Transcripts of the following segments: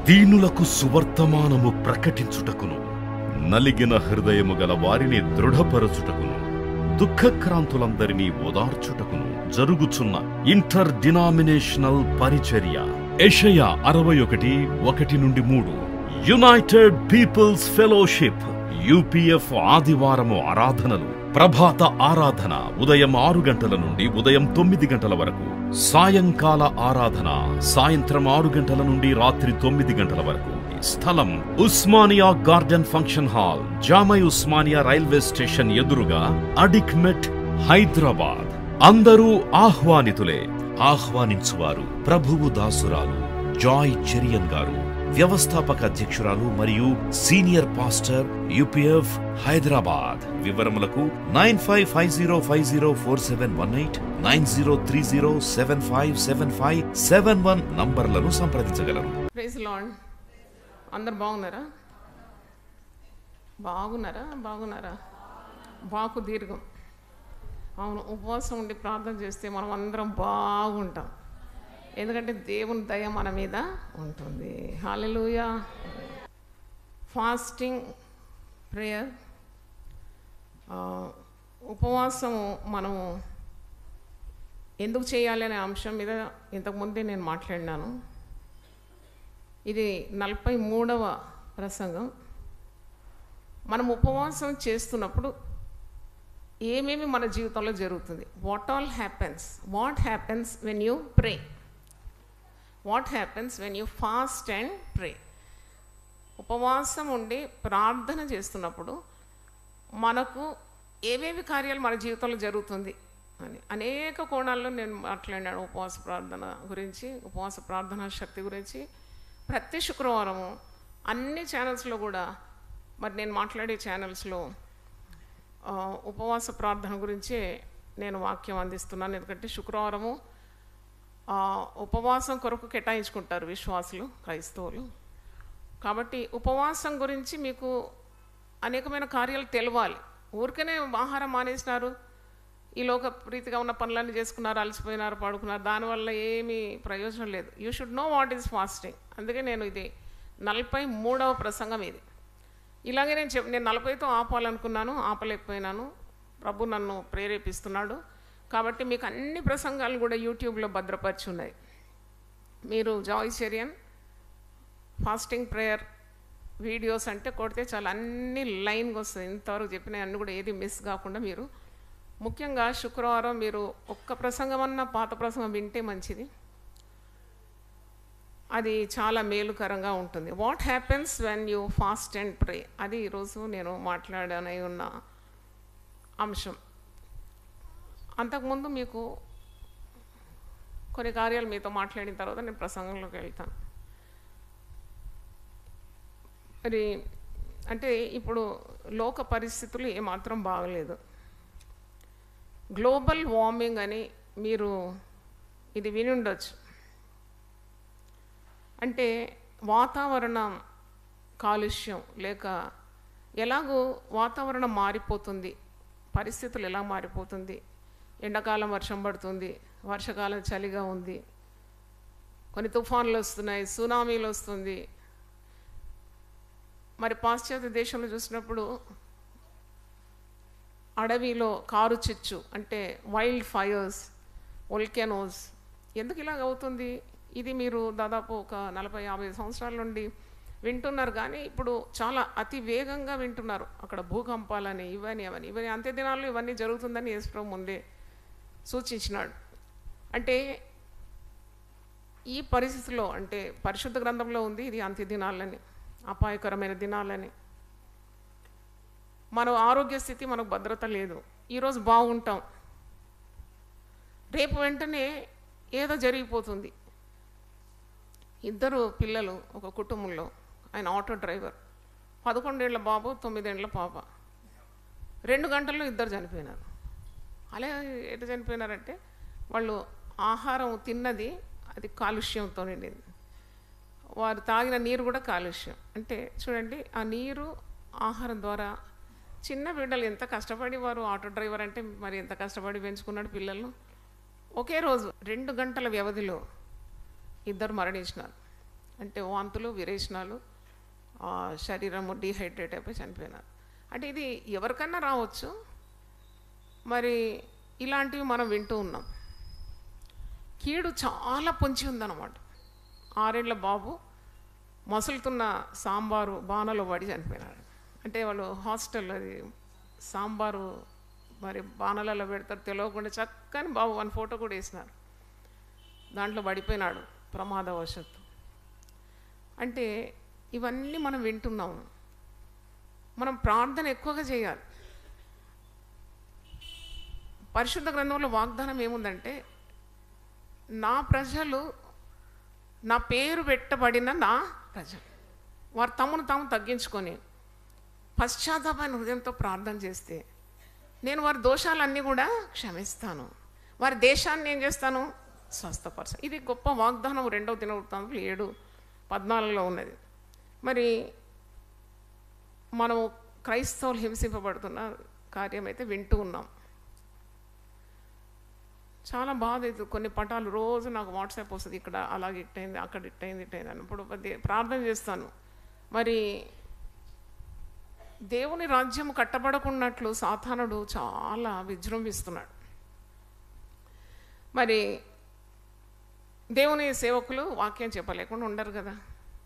దీనులకు సువర్తమానము ప్రకటించుటకును నలిగిన హృదయము గల వారిని దృఢపరచుటకును దుఃఖక్రాంతులందరినీ ఓదార్చుటకును జరుగుచున్న ఇంటర్ డినామినేషనల్ పరిచర్య ఎషయా అరవై ఒకటి ఒకటి నుండి మూడు యునైటెడ్ పీపుల్స్ ఫెలోషిప్ యూపీఎఫ్ ఆదివారము ఆరాధనలు ప్రభాత ఆరాధన ఉదయం ఆరు గంటల నుండి ఉదయం తొమ్మిది గంటల వరకు సాయంకాల ఆరాధన సాయంత్రం ఆరు గంటల నుండి రాత్రి తొమ్మిది గంటల వరకు స్థలం Osmania garden function hall Jamai Osmania railway station ఎదురుగా అడిక్మెట్ హైదరాబాద్ అందరూ ఆహ్వానితులే ఆహ్వానించువారు ప్రభువు దాసురాలు జాయ్ చెరియన్ గారు వ్యవస్థాపక అధ్యక్షురాలు మరియు సీనియర్ పాస్టర్ యూపీఎఫ్ హైదరాబాద్ వివరములకు nine five five zero five zero four seven one eight nine zero three zero seven five seven five seven one నంబర్లను సంప్రదించగలరు ప్రైజ్ లాడ్ అందరు బాగున్నారా బాగున్నారా బాగున్నారా బాకు దీర్ఘం అవును ఉపవాసం ఉండి ప్రార్థన చేస్తే మనం అందరం బాగుంటాం ఎందుకంటే దేవుని దయ మన మీద ఉంటుంది హాలెలూయా ఫాస్టింగ్ ప్రేయర్ ఉపవాసం మనము ఎందుకు చేయాలి అనే అంశం మీద ఇంతకుముందే నేను మాట్లాడినాను ఇది నలభై మూడవ ప్రసంగం మనం ఉపవాసం చేస్తున్నప్పుడు ఏమేమి మన జీవితంలో జరుగుతుంది what all happens what happens when you pray what happens when you fast and pray ఉపవాసం ఉండి ప్రార్థన చేస్తున్నప్పుడు మనకు ఏవేవి కార్యాలు మన జీవితంలో జరుగుతుంది అని అనేక కోణాల్లో నేను మాట్లాడినాను ఉపవాస ప్రార్థన గురించి ఉపవాస ప్రార్థన శక్తి గురించి ప్రతి శుక్రవారము అన్ని ఛానల్స్లో కూడా మరి నేను మాట్లాడే ఛానల్స్లో ఆ, ఉపవాస ప్రార్థన గురించే నేను వాక్యం అందిస్తున్నాను ఎందుకంటే శుక్రవారము ఆ, ఉపవాసం కొరకు కేటాయించుకుంటారు విశ్వాసులు క్రైస్తవులు కాబట్టి ఉపవాసం గురించి మీకు అనేకమైన కార్యాలు తెలవాలి ఊరికనే ఆహారం మానేసినారు ఈ లోక ప్రీతిగా ఉన్న పనులన్నీ చేసుకున్నారు అలసిపోయినారు పడుకున్నారు దానివల్ల ఏమీ ప్రయోజనం లేదు you should know what is fasting అందుకే నేను ఇది నలభై మూడవ ప్రసంగం ఇది ఇలాగే నేను చెప్ నేను నలభైతో ఆపాలనుకున్నాను ఆపలేకపోయినాను ప్రభు నన్ను ప్రేరేపిస్తున్నాడు కాబట్టి మీకు అన్ని ప్రసంగాలు కూడా యూట్యూబ్లో భద్రపరిచి ఉన్నాయి మీరు Joy Cherian fasting prayer videos అంటే కొడితే చాలా అన్ని లైన్గా వస్తుంది ఇంతవరకు చెప్పిన అన్ని కూడా ఏది మిస్ కాకుండా మీరు ముఖ్యంగా శుక్రవారం మీరు ఒక్క ప్రసంగం అన్న పాత ప్రసంగం వింటే మంచిది అది చాలా మేలుకరంగా ఉంటుంది what happens when you fast and pray అది ఈరోజు నేను మాట్లాడనై ఉన్న అంశం అంతకుముందు మీకు కొన్ని కార్యాలు మీతో మాట్లాడిన తర్వాత నేను ప్రసంగంలోకి వెళ్తాను మరి అంటే ఇప్పుడు లోక పరిస్థితులు ఏమాత్రం బాగలేదు గ్లోబల్ వార్మింగ్ అని మీరు ఇది విని ఉండొచ్చు అంటే వాతావరణం కాలుష్యం లేక ఎలాగో వాతావరణం మారిపోతుంది పరిస్థితులు ఎలా మారిపోతుంది ఎండాకాలం వర్షం పడుతుంది వర్షకాలం చలిగా ఉంది కొన్ని తుఫాన్లు వస్తున్నాయి సునామీలు వస్తుంది మరి పాశ్చాత్య దేశంలో చూసినప్పుడు అడవిలో కారు చిచ్చు అంటే వైల్డ్ ఫైర్స్ వొల్కెనోస్ ఎందుకు ఇలాగ అవుతుంది ఇది మీరు దాదాపు ఒక నలభై యాభై సంవత్సరాల నుండి వింటున్నారు కానీ ఇప్పుడు చాలా అతి వేగంగా వింటున్నారు అక్కడ భూకంపాలని ఇవని అవని ఇవని అంత్య దినాల్లో ఇవన్నీ జరుగుతుందని యేసుప్రభు ముందే సూచించినాడు అంటే ఈ పరిస్థితిలో అంటే పరిశుద్ధ గ్రంథంలో ఉంది ఇది అంత్య దినాలని అపాయకరమైన దినాలని మన ఆరోగ్య స్థితి మనకు భద్రత లేదు ఈరోజు బాగుంటాం రేపు వెంటనే ఏదో జరిగిపోతుంది ఇద్దరు పిల్లలు ఒక కుటుంబంలో ఆయన ఆటో డ్రైవర్ పదకొండేళ్ల బాబు తొమ్మిదేళ్ల పాప రెండు గంటల్లో ఇద్దరు చనిపోయినారు అలా ఎటు చనిపోయినారంటే వాళ్ళు ఆహారం తిన్నది అది కాలుష్యంతో నిండింది వారు తాగిన నీరు కూడా కాలుష్యం అంటే చూడండి ఆ నీరు ఆహారం ద్వారా చిన్న బిడ్డలు ఎంత కష్టపడి వారు ఆటో డ్రైవర్ అంటే మరి ఎంత కష్టపడి పెంచుకున్నాడు పిల్లలను ఒకే రోజు రెండు గంటల వ్యవధిలో ఇద్దరు మరణించినారు అంటే వాంతులు విరేచనాలు ఆ, శరీరము డీహైడ్రేట్ అయిపోయి చనిపోయినారు అంటే ఇది ఎవరికన్నా రావచ్చు మరి ఇలాంటివి మనం వింటూ ఉన్నాం కీడు చాలా పొంచి ఉందన్నమాట ఆరేళ్ల బాబు మసులుతున్న సాంబారు బాణలో పడి చనిపోయినాడు అంటే వాళ్ళు హాస్టల్ అది సాంబారు మరి బాణలలో పెడతారు తెలియకుండా చక్కని బాబు వన్ ఫోటో కూడా వేసినారు దాంట్లో పడిపోయినాడు ప్రమాదవశత్తు అంటే ఇవన్నీ మనం వింటున్నాము మనం ప్రార్థన ఎక్కువగా చేయాలి పరిశుద్ధ గ్రంథంలో వాగ్దానం ఏముందంటే నా ప్రజలు నా పేరు పెట్టబడిన నా ప్రజలు వారు తమను తాము తగ్గించుకొని పశ్చాత్తాపమైన హృదయంతో ప్రార్థన చేస్తే నేను వారి దోషాలన్నీ కూడా క్షమిస్తాను వారి దేశాన్ని ఏం చేస్తాను స్వస్థపరచ ఇది గొప్ప వాగ్దానం రెండవ దినవృత్తాంతులు ఏడు పద్నాలుగులో ఉన్నది మరి మనం క్రైస్తవులు హింసింపబడుతున్న కార్యం అయితే వింటూ ఉన్నాం చాలా బాధ అవుతుంది కొన్ని పటాలు రోజు నాకు వాట్సాప్ వస్తుంది ఇక్కడ అలాగే ఇట్టయింది అక్కడ ఇట్టయింది ఇట్టయింది అన్నప్పుడు దే- ప్రార్థన చేస్తాను మరి దేవుని రాజ్యం కట్టబడకున్నట్లు సాతానుడు చాలా విజృంభిస్తున్నాడు మరి దేవుని సేవకులు వాక్యం చెప్పలేకుండా ఉండరు కదా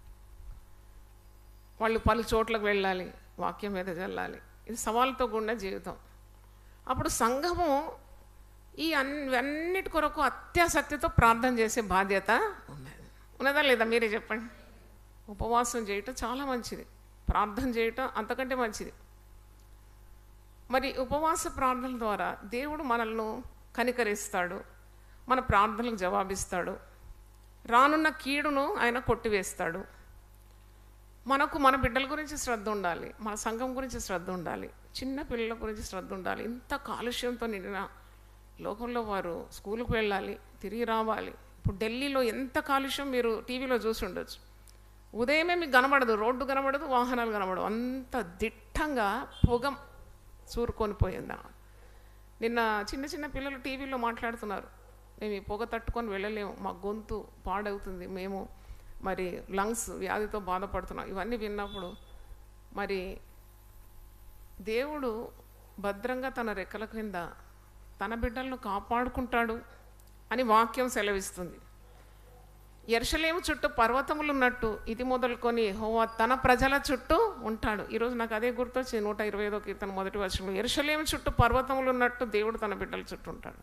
వాళ్ళు పలు చోట్లకు వెళ్ళాలి వాక్యం మీద చల్లాలి ఇది సవాల్తో కూడిన జీవితం అప్పుడు సంఘము ఈ అన్ని అన్నిటి కొరకు అత్యాసక్తితో ప్రార్థన చేసే బాధ్యత ఉన్నది ఉన్నదా లేదా మీరే చెప్పండి ఉపవాసం చేయటం చాలా మంచిది ప్రార్థన చేయటం అంతకంటే మంచిది మరి ఉపవాస ప్రార్థన ద్వారా దేవుడు మనల్ని కనికరిస్తాడు మన ప్రార్థనలకు జవాబిస్తాడు రానున్న కీడును ఆయన కొట్టివేస్తాడు మనకు మన బిడ్డల గురించి శ్రద్ధ ఉండాలి మన సంఘం గురించి శ్రద్ధ ఉండాలి చిన్న పిల్లల గురించి శ్రద్ధ ఉండాలి ఇంత కాలుష్యంతో నిండిన లోకంలో వారు స్కూల్కి వెళ్ళాలి తిరిగి రావాలి ఇప్పుడు ఢిల్లీలో ఎంత కాలుష్యం మీరు టీవీలో చూసి ఉండొచ్చు ఉదయమే మీకు కనబడదు రోడ్డు కనబడదు వాహనాలు కనబడవు అంత దిట్టంగా పొగ చూరుకొని పోయింది అన్నమాట. నిన్న చిన్న చిన్న పిల్లలు టీవీలో మాట్లాడుతున్నారు మేము ఈ పొగ తట్టుకొని వెళ్ళలేము మా గొంతు పాడవుతుంది మేము మరి లంగ్స్ వ్యాధితో బాధపడుతున్నాం ఇవన్నీ విన్నప్పుడు మరి దేవుడు భద్రంగా తన రెక్కల క్రింద తన బిడ్డలను కాపాడుకుంటాడు అని వాక్యం సెలవిస్తుంది ఎర్షలేము చుట్టూ పర్వతములు ఉన్నట్టు ఇది మొదలుకొని హోవా తన ప్రజల చుట్టూ ఉంటాడు ఈరోజు నాకు అదే గుర్తొచ్చింది నూట ఇరవై ఐదో కీర్తన మొదటి వర్షంలో ఎర్షలేము చుట్టూ పర్వతములు ఉన్నట్టు దేవుడు తన బిడ్డల చుట్టూ ఉంటాడు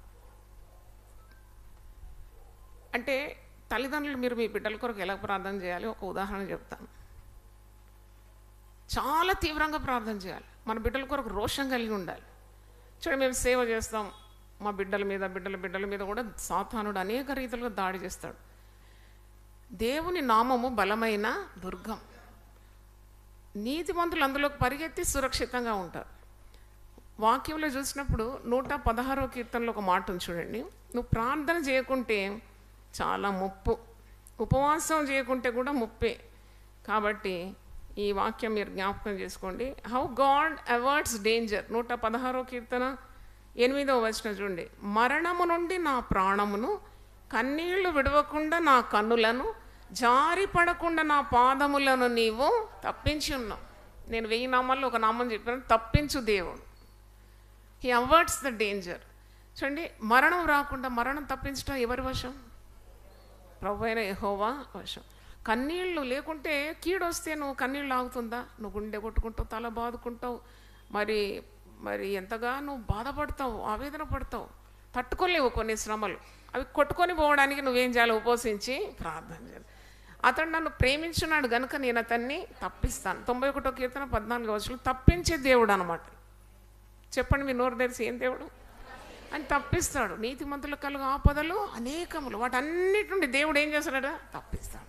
అంటే తల్లిదండ్రులు మీరు మీ బిడ్డల కొరకు ఎలా ప్రార్థన చేయాలి ఒక ఉదాహరణ చెప్తాను చాలా తీవ్రంగా ప్రార్థన చేయాలి మన బిడ్డల కొరకు రోషం కలిగి ఉండాలి చూడండి మేము సేవ చేస్తాం మా బిడ్డల మీద బిడ్డల బిడ్డల మీద కూడా సాతానుడు అనేక రీతిలుగా దాడి చేస్తాడు దేవుని నామము బలమైన దుర్గం నీతిమంతులు అందులోకి పరిగెత్తి సురక్షితంగా ఉంటారు వాక్యంలో చూసినప్పుడు నూట పదహారో కీర్తనలో ఒక మాట ఉంది చూడండి నువ్వు ప్రార్థన చేయకుంటే చాలా ముప్పు ఉపవాసం చేయకుంటే కూడా ముప్పే కాబట్టి ఈ వాక్యం మీరు జ్ఞాపకం చేసుకోండి హౌ గాడ్ అవార్డ్స్ డేంజర్ నూట పదహారో కీర్తన ఎనిమిదవ వచనం చూడండి మరణము నుండి నా ప్రాణమును కన్నీళ్లు విడవకుండా నా కన్నులను జారి పడకుండా నా పాదములను నీవు తప్పించి ఉన్నావు నేను వెయ్యి నామాల్లో ఒక నామం చెప్పాను తప్పించు దేవుడు హీ అవార్డ్స్ ద డేంజర్ చూడండి మరణం రాకుండా మరణం తప్పించడం ఎవరి వశం ప్రభు అయిన యెహోవా వశం కన్నీళ్ళు లేకుంటే కీడొస్తే నువ్వు కన్నీళ్ళు ఆగుతుందా నువ్వు గుండె కొట్టుకుంటావు తల బాదుకుంటావు మరి మరి ఎంతగా నువ్వు బాధపడతావు ఆవేదన పడతావు తట్టుకోలేవు కొన్ని శ్రమలు అవి కొట్టుకొని పోవడానికి నువ్వేం చేయాలి ఉపవసించి ప్రార్థన చేయాలి అతడు నన్ను ప్రేమించున్నాడు గనుక నేను అతన్ని తప్పిస్తాను తొంభై ఒకటో కీర్తన పద్నాలుగు వచ్చులు తప్పించే దేవుడు అనమాట చెప్పండి మీ నోరు తెరిచి ఏం దేవుడు అని తప్పిస్తాడు నీతిమంతుల కలుగు ఆపదలు అనేకములు వాటన్నిటి నుండి దేవుడు ఏం చేస్తాడట తప్పిస్తాడు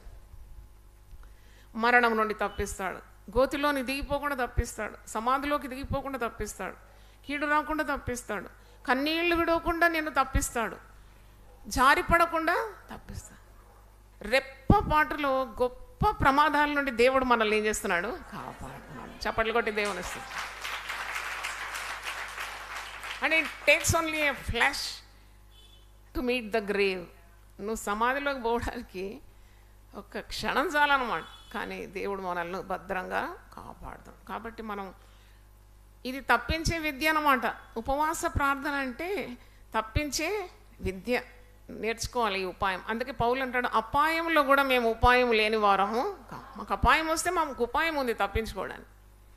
మరణం నుండి తప్పిస్తాడు గోతిలోని దిగిపోకుండా తప్పిస్తాడు సమాధిలోకి దిగిపోకుండా తప్పిస్తాడు కీడు రాకుండా తప్పిస్తాడు కన్నీళ్లు విడవకుండా నేను తప్పిస్తాడు జారిపడకుండా తప్పిస్తాడు రెప్ప పాటలో గొప్ప ప్రమాదాల నుండి దేవుడు మనల్ని ఏం చేస్తున్నాడు కాపాడుతున్నాడు చప్పట్లు కొట్టి దేవుని ఇస్తాడు and it takes only a flash to meet the grave నువ్వు సమాధిలోకి పోవడానికి ఒక్క క్షణం చాలన్నమాట కానీ దేవుడు మనల్ని భద్రంగా కాపాడుతాడు కాబట్టి మనం ఇది తప్పించే విద్య అన్నమాట ఉపవాస ప్రార్థన అంటే తప్పించే విద్య నేర్చుకోవాలి ఈ ఉపాయం అందుకే పౌలు అంటాడు అపాయంలో కూడా మేము ఉపాయం లేని వారము కాం. మాకు అపాయం వస్తే మాకు ఉపాయం ఉంది తప్పించుకోవడానికి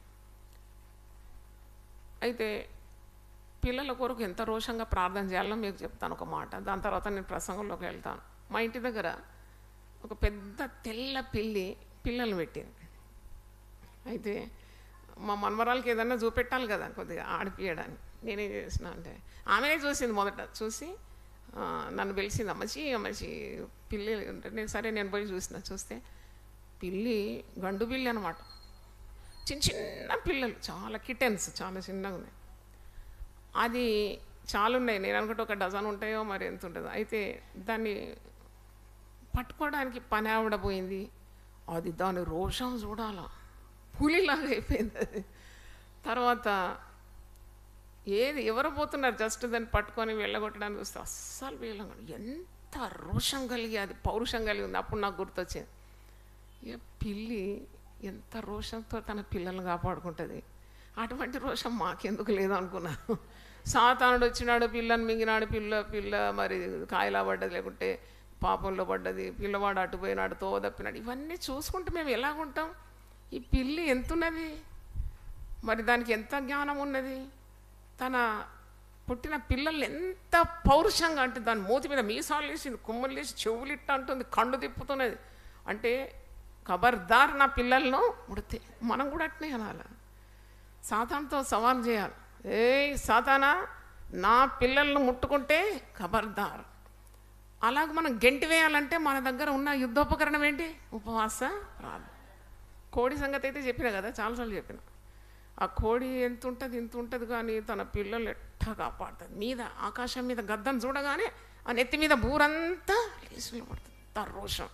అయితే పిల్లల కొరకు ఎంత రోషంగా ప్రార్థన చేయాలో మీకు చెప్తాను ఒక మాట దాని తర్వాత నేను ప్రసంగంలోకి వెళ్తాను మా ఇంటి దగ్గర ఒక పెద్ద తెల్ల పిల్లి పిల్లలు పెట్టింది అయితే మా మనవరాలకి ఏదన్నా చూపెట్టాలి కదా కొద్దిగా ఆడిపియడానికి నేనేం చేసిన అంటే ఆమెనే చూసింది మొదట చూసి ఆ, నన్ను పిలిచింది అమ్మచి అమ్మచి పిల్లి అంటే నేను సరే నేను పోయి చూసిన చూస్తే పిల్లి గండు పిల్లి అనమాట చిన్న చిన్న పిల్లలు చాలా కిటెన్స్ చాలా చిన్నగా ఉన్నాయి అది చాలా ఉన్నాయి నేను అనుకుంటే ఒక డజన్ ఉంటాయో మరి ఎంత ఉంటుందో అయితే దాన్ని పట్టుకోవడానికి పని ఆవిడ పోయింది అది దాని రోషం చూడాల పులిలాగా అయిపోయింది అది తర్వాత ఏది ఎవరు పోతున్నారు జస్ట్ దాన్ని పట్టుకొని వెళ్ళగొట్టడానికి చూస్తే అస్సలు వీళ్ళం ఎంత రోషం కలిగి అది పౌరుషం కలిగి ఉంది అప్పుడు నాకు గుర్తొచ్చింది ఏ పిల్లి ఎంత రోషంతో తన పిల్లల్ని కాపాడుకుంటుంది అటువంటి రోషం మాకెందుకు లేదు అనుకున్నాను సాతానుడు వచ్చినాడు పిల్లని మింగినాడు పిల్ల పిల్ల మరి కాయలా పడ్డది లేకుంటే పాపంలో పడ్డది పిల్లవాడు అటు పోయినాడు తో తప్పినాడు ఇవన్నీ చూసుకుంటే మేము ఎలాగుంటాం ఈ పిల్లి ఎంతున్నది మరి దానికి ఎంత జ్ఞానం ఉన్నది తన పుట్టిన పిల్లల్ని ఎంత పౌరుషంగా అంటే దాని మూతి మీద మీసాలు వేసింది కుమ్మలు వేసి చెవులు ఇట్ట అంటుంది కళ్ళు తిప్పుతున్నది అంటే ఖబర్దార్ నా పిల్లలను ముడితే మనం కూడా అట్నే అనాలి సాతాన్తో సవాల్ చేయాలి ఏయ్ సాతానా నా పిల్లలను ముట్టుకుంటే ఖబర్దార్ అలాగ మనం గెంటి వేయాలంటే మన దగ్గర ఉన్న యుద్ధోపకరణం ఏంటి ఉపవాస ప్రార్థన కోడి సంగతి అయితే చెప్పిన కదా చాలాసార్లు చెప్పిన ఆ కోడి ఎంత ఉంటుంది ఇంత ఉంటుంది కానీ తన పిల్లలు ఎట్టా కాపాడుతుంది మీద ఆకాశం మీద గద్దను చూడగానే ఆ నెత్తి మీద బూరంతా లేసులు పడుతుంది అంత రోషం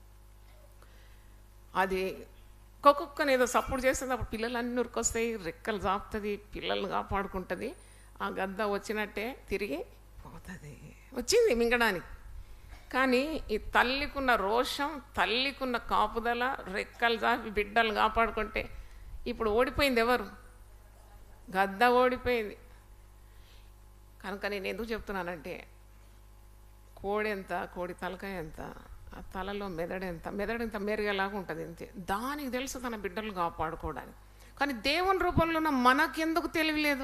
అది ఒక్కొక్కని ఏదో సపోర్ట్ చేస్తుంది అప్పుడు పిల్లలు అన్ని ఉరికొస్తాయి రెక్కలు జాపుతుంది పిల్లల్ని కాపాడుకుంటుంది ఆ గద్ద వచ్చినట్టే తిరిగి పోతుంది వచ్చింది మింగడానికి కానీ ఈ తల్లికున్న రోషం తల్లికున్న కాపుదల రెక్కలు జాపి బిడ్డలు కాపాడుకుంటే ఇప్పుడు ఓడిపోయింది ఎవరు గద్ద ఓడిపోయింది కనుక నేను ఎందుకు చెప్తున్నానంటే కోడి ఎంత కోడి తలకాయ ఎంత ఆ తలలో మెదడు ఎంత మెదడు ఎంత మెరుగేలాగా ఉంటుంది అంతే దానికి తెలుసు తన బిడ్డలు కాపాడుకోవడానికి కానీ దేవుని రూపంలో ఉన్న మనకెందుకు తెలియలేదు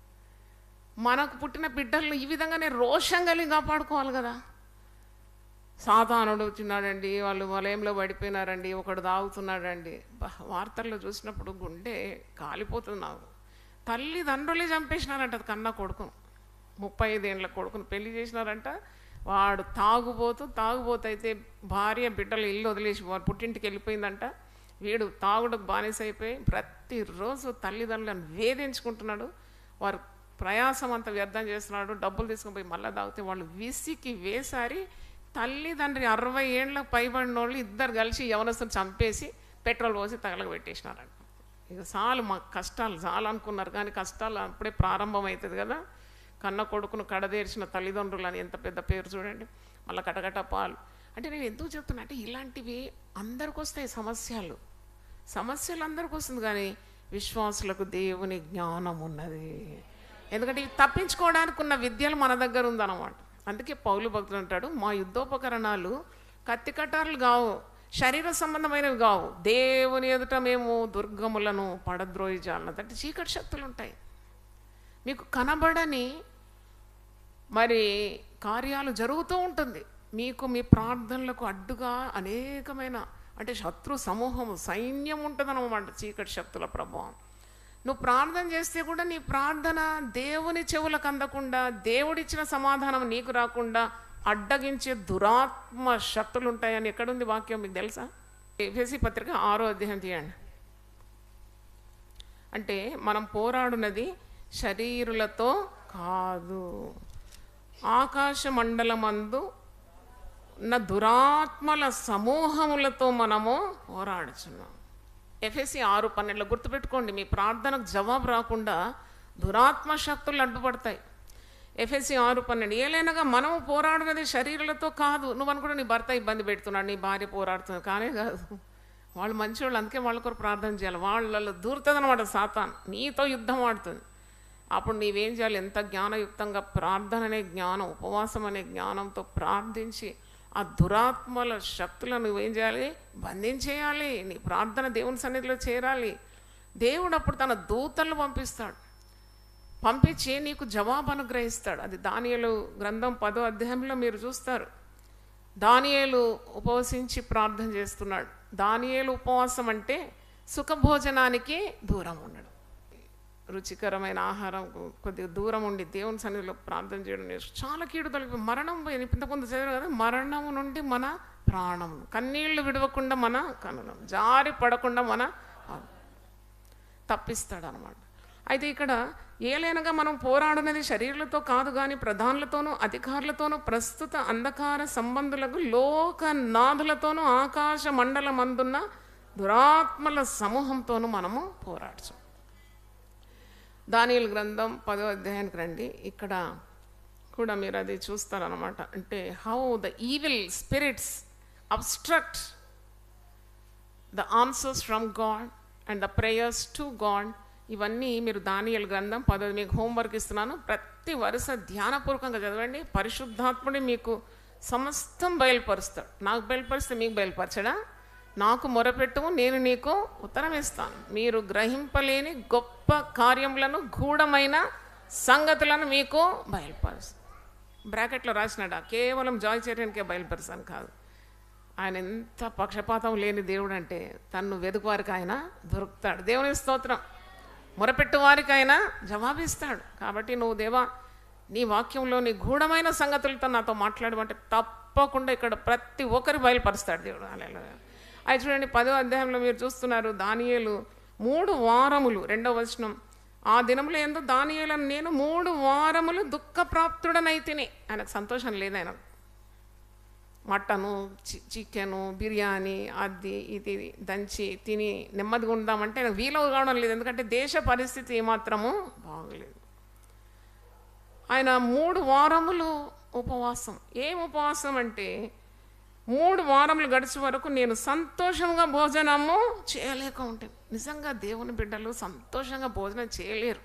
మనకు పుట్టిన బిడ్డలను ఈ విధంగానే రోషం కలిగి కాపాడుకోవాలి కదా సాతానుడు వచ్చినాడండి వాళ్ళు వలయంలో పడిపోయినారండి ఒకడు తాగుతున్నాడండి బా, వార్తల్లో చూసినప్పుడు గుండె కాలిపోతుంది నాకు తల్లిదండ్రులే చంపేసినారంట అది కన్నా కొడుకును ముప్పై ఐదేళ్ళ కొడుకును పెళ్లి చేసినారంట వాడు తాగుబోతూ తాగుబోతు అయితే భార్య బిడ్డలు ఇల్లు వదిలేసి వాడు పుట్టింటికి వెళ్ళిపోయిందంట వీడు తాగుడుకు బానిస అయిపోయి ప్రతిరోజు తల్లిదండ్రులను వేధించుకుంటున్నాడు వారు ప్రయాసం అంతా వ్యర్థం చేస్తున్నాడు డబ్బులు తీసుకుని పోయి మళ్ళీ తాగితే వాళ్ళు విసికి వేసారి తల్లిదండ్రి అరవై ఏళ్ళ పైబడిన వాళ్ళు ఇద్దరు కలిసి యవనస్తుని చంపేసి పెట్రోల్ పోసి తగలబెట్టేసినారంట ఇక చాలు మా కష్టాలు చాలు అనుకున్నారు కానీ కష్టాలు అప్పుడే ప్రారంభం అవుతుంది కదా కన్న కొడుకును కడదేర్చిన తల్లిదండ్రులు అని ఎంత పెద్ద పేరు చూడండి మళ్ళీ కటకట పాలు అంటే నేను ఎందుకు చెప్తున్నా అంటే ఇలాంటివి అందరికి వస్తాయి సమస్యలు సమస్యలు అందరికి వస్తుంది కానీ విశ్వాసులకు దేవుని జ్ఞానం ఉన్నది ఎందుకంటే ఇవి తప్పించుకోవడానికి ఉన్న విద్యలు మన దగ్గర ఉందన్నమాట అందుకే పౌలు భక్తులు అంటాడు మా యుద్ధోపకరణాలు కత్తి కట్టారులు కావు శరీర సంబంధమైనవి కావు దేవుని ఎదుట మేము దుర్గములను పడద్రోయి జాలన అంటే చీకటి శక్తులు ఉంటాయి మీకు కనబడని మరి కార్యాలు జరుగుతూ ఉంటుంది మీకు మీ ప్రార్థనలకు అడ్డుగా అనేకమైన అంటే శత్రు సమూహము సైన్యం ఉంటుందన్నమాట చీకటి శక్తుల ప్రభావం నువ్వు ప్రార్థన చేస్తే కూడా నీ ప్రార్థన దేవుని చెవులకు అందకుండా దేవుడిచ్చిన సమాధానం నీకు రాకుండా అడ్డగించే దురాత్మ శక్తులు ఉంటాయని ఎక్కడుంది వాక్యం మీకు తెలుసా ఎఫెసి పత్రిక ఆరో అధ్యాయం తీయండి అంటే మనం పోరాడునది శరీరులతో కాదు ఆకాశ మండలమందు ఉన్న దురాత్మల సమూహములతో మనము పోరాడుచున్నాం ఎఫ్ఎసి ఆరు పన్నెండులో గుర్తుపెట్టుకోండి మీ ప్రార్థనకు జవాబు రాకుండా దురాత్మ శక్తులు అడ్డుపడతాయి ఎఫ్ఎస్సి ఆరు పన్నెండు ఏలైనగా మనం పోరాడినది శరీరాలతో కాదు నువ్వు అనుకుంటే నీ భర్త ఇబ్బంది పెడుతున్నాడు నీ భార్య పోరాడుతుంది కానే కాదు వాళ్ళు మంచివాళ్ళు అందుకే వాళ్ళ కొరకు ప్రార్థన చేయాలి వాళ్ళలో దూరుతుంది అనమాట సాతాన్ నీతో యుద్ధం ఆడుతుంది అప్పుడు నీవేం చేయాలి ఎంత జ్ఞానయుక్తంగా ప్రార్థన అనే జ్ఞానం ఉపవాసం అనే జ్ఞానంతో ప్రార్థించి ఆ దురాత్మల శక్తులను నువ్వేం చేయాలి బంధించేయాలి నీ ప్రార్థన దేవుని సన్నిధిలో చేరాలి దేవుడు అప్పుడు తన దూతలను పంపిస్తాడు పంపించి నీకు జవాబు అనుగ్రహిస్తాడు అది దానియలు గ్రంథం పదో అధ్యాయంలో మీరు చూస్తారు దానియేలు ఉపవసించి ప్రార్థన చేస్తున్నాడు దానియేలు ఉపవాసం అంటే సుఖభోజనానికి దూరం ఉండడం రుచికరమైన ఆహారం కొద్దిగా దూరం ఉండి దేవుని సన్నిధిలో ప్రార్థన చేయడం నేర్చు చాలా కీడు తొలగి మరణం పోయి ఇంతకుముందు చదివారు కదా మరణం నుండి మన ప్రాణం కన్నీళ్లు విడవకుండా మన కనులం జారి పడకుండా మన తప్పిస్తాడు అనమాట అయితే ఇక్కడ ఏలైనగా మనం పోరాడినది శరీరాలతో కాదు కానీ ప్రధానులతోనూ అధికారులతోనూ ప్రస్తుత అంధకార సంబంధులకు లోక నాథులతోనూ ఆకాశ మండలం అందున్న దురాత్మల సమూహంతోనూ మనము పోరాడచ్చు దానియలు గ్రంథం పదో అధ్యాయానికి రండి ఇక్కడ కూడా మీరు అది చూస్తారనమాట అంటే how the evil spirits obstruct the answers from God and the prayers to God ఇవన్నీ మీరు దానియల్ గ్రంథం పదవి మీకు హోంవర్క్ ఇస్తున్నాను ప్రతి వరుస ధ్యానపూర్వకంగా చదవండి పరిశుద్ధాత్ముడి మీకు సమస్తం బయలుపరుస్తాడు నాకు బయలుపరిస్తే మీకు బయలుపరచడా నాకు మొరపెట్టుము నేను నీకు ఉత్తరం ఇస్తాను మీరు గ్రహింపలేని గొప్ప కార్యములను గూఢమైన సంగతులను మీకు బయలుపరుస్తాను బ్రాకెట్లో రాసినాడా కేవలం జాయ్ చర్యనికే బయలుపరుస్తాను కాదు ఆయన ఎంత పక్షపాతం లేని దేవుడు అంటే తన్ను వెతుకు వారికి ఆయన దొరుకుతాడు దేవుని స్తోత్రం మొరపెట్టు వారికి ఆయన జవాబిస్తాడు కాబట్టి నువ్వు దేవా నీ వాక్యంలో నీ గూఢమైన సంగతులతో నాతో మాట్లాడమంటే తప్పకుండా ఇక్కడ ప్రతి ఒక్కరి బయలుపరుస్తాడు దేవుడు అలా అది చూడండి పదో అధ్యాయంలో మీరు చూస్తున్నారు దానియేలు మూడు వారములు రెండవ వచనం ఆ దినములో ఎందు దానియేలను నేను మూడు వారములు దుఃఖప్రాప్తుడనైతిని ఆయనకు సంతోషం లేదు ఆయన మటను చి- చికెను బిర్యానీ అది ఇది దంచి తిని నెమ్మదిగా ఉందామంటే నాకు వీలు కావడం లేదు ఎందుకంటే దేశ పరిస్థితి ఏమాత్రము బాగలేదు ఆయన మూడు వారములు ఉపవాసం ఏం ఉపవాసం అంటే మూడు వారములు గడిచే వరకు నేను సంతోషంగా భోజనము చేయలేక ఉంటాను నిజంగా దేవుని బిడ్డలు సంతోషంగా భోజనం చేయలేరు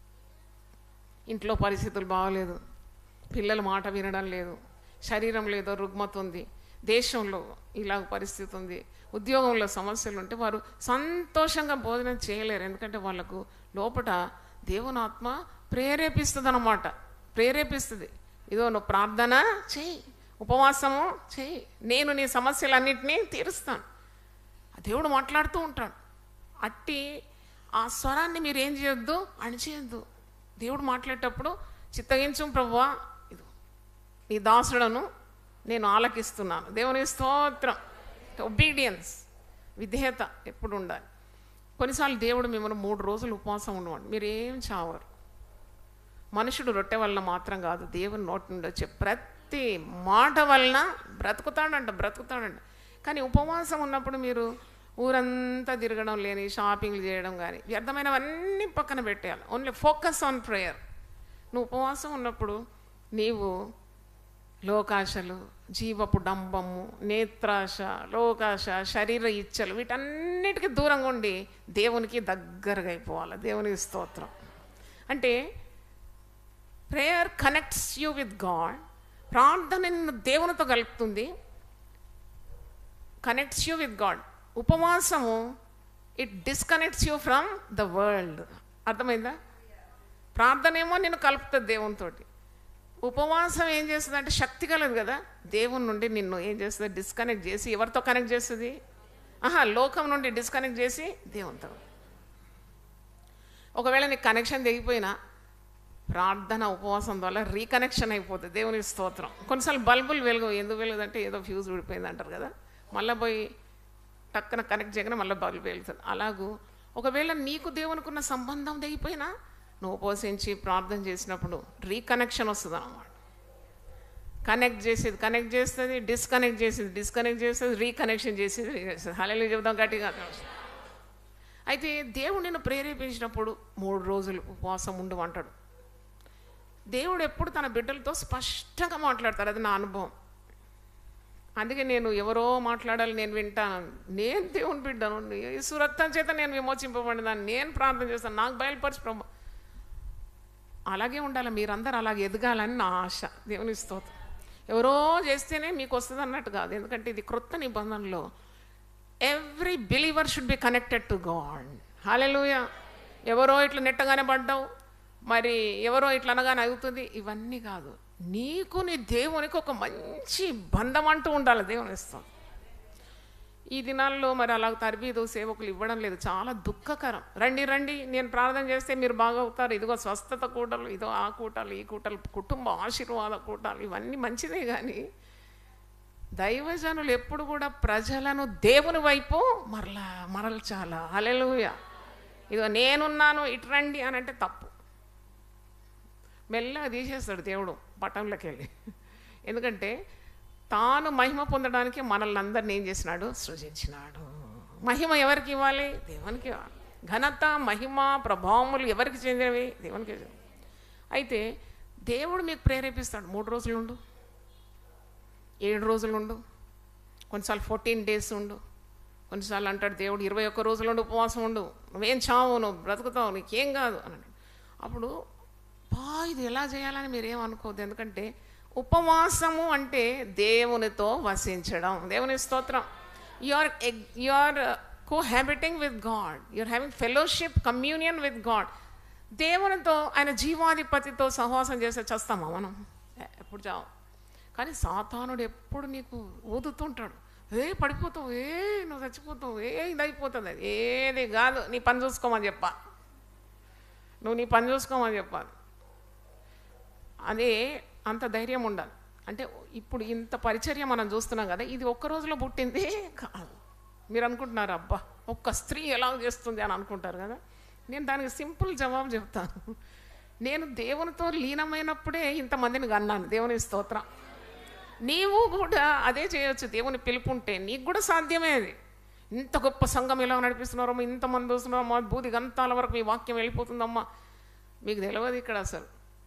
ఇంట్లో పరిస్థితులు బాగలేదు పిల్లల మాట వినడం లేదు శరీరం లేదో రుగ్మత ఉంది దేశంలో ఇలాగ పరిస్థితి ఉంది ఉద్యోగంలో సమస్యలు ఉంటే వారు సంతోషంగా భోజనం చేయలేరు ఎందుకంటే వాళ్ళకు లోపట దేవుని ఆత్మ ప్రేరేపిస్తుంది అనమాట ప్రేరేపిస్తుంది ఇదో నువ్వు ప్రార్థన చెయ్యి ఉపవాసము చెయ్యి నేను నీ సమస్యలన్నింటినీ తీరుస్తాను ఆ దేవుడు మాట్లాడుతూ ఉంటాడు అట్టి ఆ స్వరాన్ని మీరు ఏం చేయొద్దు అణిచేయద్దు దేవుడు మాట్లాడేటప్పుడు చిత్తగించు ప్రభువా ఇది నీ దాసుడను నేను ఆలకిస్తున్నాను దేవుని స్తోత్రం ఒబీడియన్స్ విధేయత ఎప్పుడు ఉండాలి కొన్నిసార్లు దేవుడు మిమ్మల్ని మూడు రోజులు ఉపవాసం ఉండమండి మీరు ఏం చావరు మనుషుడు రొట్టె వలన మాత్రం కాదు దేవుని నోటి నుండి వచ్చే ప్రతి మాట వలన బ్రతుకుతాడంట బ్రతుకుతాడంట కానీ ఉపవాసం ఉన్నప్పుడు మీరు ఊరంతా తిరగడం లేని షాపింగ్లు చేయడం కానీ వ్యర్థమైనవన్నీ పక్కన పెట్టేయాలి ఓన్లీ ఫోకస్ ఆన్ ప్రేయర్ నువ్వు ఉపవాసం ఉన్నప్పుడు నీవు లోకాశలు జీవపు డంబము నేత్రాశ లోకాశ శరీర ఇచ్చలు వీటన్నిటికీ దూరంగా ఉండి దేవునికి దగ్గరగా అయిపోవాలి దేవునికి స్తోత్రం అంటే prayer connects you with God ప్రార్థన నిన్ను దేవునితో కలుపుతుంది కనెక్ట్స్ యూ విత్ గాడ్ ఉపవాసము it disconnects you from the world అర్థమైందా ప్రార్థన ఏమో నేను కలుపుతుంది దేవునితోటి ఉపవాసం ఏం చేస్తుంది అంటే శక్తి కలదు కదా దేవుని నుండి నిన్ను ఏం చేస్తుంది డిస్కనెక్ట్ చేసి ఎవరితో కనెక్ట్ చేస్తుంది ఆహా లోకం నుండి డిస్కనెక్ట్ చేసి దేవునితో ఒకవేళ నీకు కనెక్షన్ తెగిపోయినా ప్రార్థన ఉపవాసం వల్ల రీకనెక్షన్ అయిపోతుంది దేవుని స్తోత్రం కొన్నిసార్లు బల్బులు వెలుగు ఎందుకు వెలుగుదంటే ఏదో ఫ్యూజ్ ఊడిపోయింది అంటారు కదా మళ్ళీ పోయి టక్కన కనెక్ట్ చేయగానే మళ్ళీ బల్బు వెలుగుతుంది అలాగూ ఒకవేళ నీకు దేవునికున్న సంబంధం తెగిపోయినా నువ్వు ఉపవసించి ప్రార్థన చేసినప్పుడు రీకనెక్షన్ వస్తుంది అన్నమాట కనెక్ట్ చేసేది కనెక్ట్ చేస్తుంది డిస్కనెక్ట్ చేసేది డిస్కనెక్ట్ చేస్తుంది రీకనెక్షన్ చేసేది రీకనెక్షన్ హలో చెబుదాం గట్టిగా అయితే దేవుడు నిన్ను ప్రేరేపించినప్పుడు మూడు రోజులు ఉపవాసం ఉండమంటాడు దేవుడు ఎప్పుడు తన బిడ్డలతో స్పష్టంగా మాట్లాడతారు అది నా అనుభవం అందుకే నేను ఎవరో మాట్లాడాలి నేను వింటాను నేను దేవుని బిడ్డను యేసు రక్తం చేత నేను విమోచింపబడినాను నేను ప్రార్థన చేస్తాను నాకు బయలుపరిచి ప్రభు అలాగే ఉండాలి మీరందరూ అలాగే ఎదగాలని నా ఆశ దేవుని స్తోత్రం ఎవరో చేస్తేనే మీకు వస్తుంది అన్నట్టు కాదు ఎందుకంటే ఇది క్రొత్త నిబంధనలో every believer should be connected to God hallelujah ఎవరో ఇట్లా నెట్టగానే పడ్డావు మరి ఎవరో ఇట్లా అనగానే అవుతుంది ఇవన్నీ కాదు నీకు నీ దేవునికి ఒక మంచి బంధం అంటూ ఉండాలి దేవుని ఇస్తాం ఈ దినాల్లో మరి అలా తరబీదు సేవకులు ఇవ్వడం లేదు చాలా దుఃఖకరం రండి రండి నేను ప్రార్థన చేస్తే మీరు బాగవుతారు ఇదిగో స్వస్థత కూటలు ఇదో ఆ కూటలు ఈ కూటలు కుటుంబ ఆశీర్వాద కూటాలు ఇవన్నీ మంచిదే కానీ దైవజనులు ఎప్పుడు కూడా ప్రజలను దేవుని వైపు మరలా మరల్చాలా అలెలుయ ఇదిగో నేనున్నాను ఇటు రండి అని అంటే తప్పు మెల్లగా తీసేస్తాడు దేవుడు పట్టంలోకి వెళ్ళి ఎందుకంటే తాను మహిమ పొందడానికి మనల్ని అందరిని ఏం చేసినాడు సృజించినాడు మహిమ ఎవరికి ఇవ్వాలి దేవునికి ఇవ్వాలి ఘనత మహిమ ప్రభావములు ఎవరికి చెందినవి దేవునికి చెందినవి. అయితే దేవుడు మీకు ప్రేరేపిస్తాడు మూడు రోజులు ఉండు ఏడు రోజులు ఉండు కొన్నిసార్లు ఫోర్టీన్ డేస్ ఉండు కొన్నిసార్లు అంటాడు దేవుడు ఇరవై ఒక్క రోజులు ఉండు ఉపవాసం ఉండు నువ్వేం చావు నువ్వు బ్రతుకుతావు నీకేం కాదు అని అంటాడు. అప్పుడు బా ఇది ఎలా చేయాలని మీరేం అనుకోవద్దు ఎందుకంటే ఉపవాసము అంటే దేవునితో వసించడం దేవుని స్తోత్రం you are you are cohabiting with God you are having fellowship communion with God దేవునితో ఆయన జీవాధిపతితో సహవాసం చేస్తే చేస్తామా మనం ఎ- ఎప్పుడు చావు కానీ సాతానుడు ఎప్పుడు నీకు ఊదుతుంటాడు ఏ పడిపోతావు ఏ నువ్వు చచ్చిపోతావు ఏ ఇది అయిపోతుంది అది ఏది కాదు నీ పని చూసుకోమని చెప్పా నువ్వు నీ పని చూసుకోమని చెప్పాలి అదే అంత ధైర్యం ఉండాలి అంటే ఇప్పుడు ఇంత పరిచర్య మనం చూస్తున్నాం కదా ఇది ఒక్క రోజులో పుట్టింది కాదు మీరు అనుకుంటున్నారు అబ్బా ఒక్క స్త్రీ ఎలా చేస్తుంది అని అనుకుంటారు కదా నేను దానికి సింపుల్ జవాబు చెప్తాను నేను దేవునితో లీనమైనప్పుడే ఇంతమందిని కన్నాను దేవుని స్తోత్రం నీవు కూడా అదే చేయొచ్చు దేవుని పిలుపుంటే నీకు కూడా సాధ్యమే అది ఇంత గొప్ప సంఘం ఎలా నడిపిస్తున్నారమ్మా ఇంతమంది వస్తున్నారమ్మా బూది గంతాల వరకు మీ వాక్యం వెళ్ళిపోతుందమ్మా మీకు తెలియదు ఇక్కడ అసలు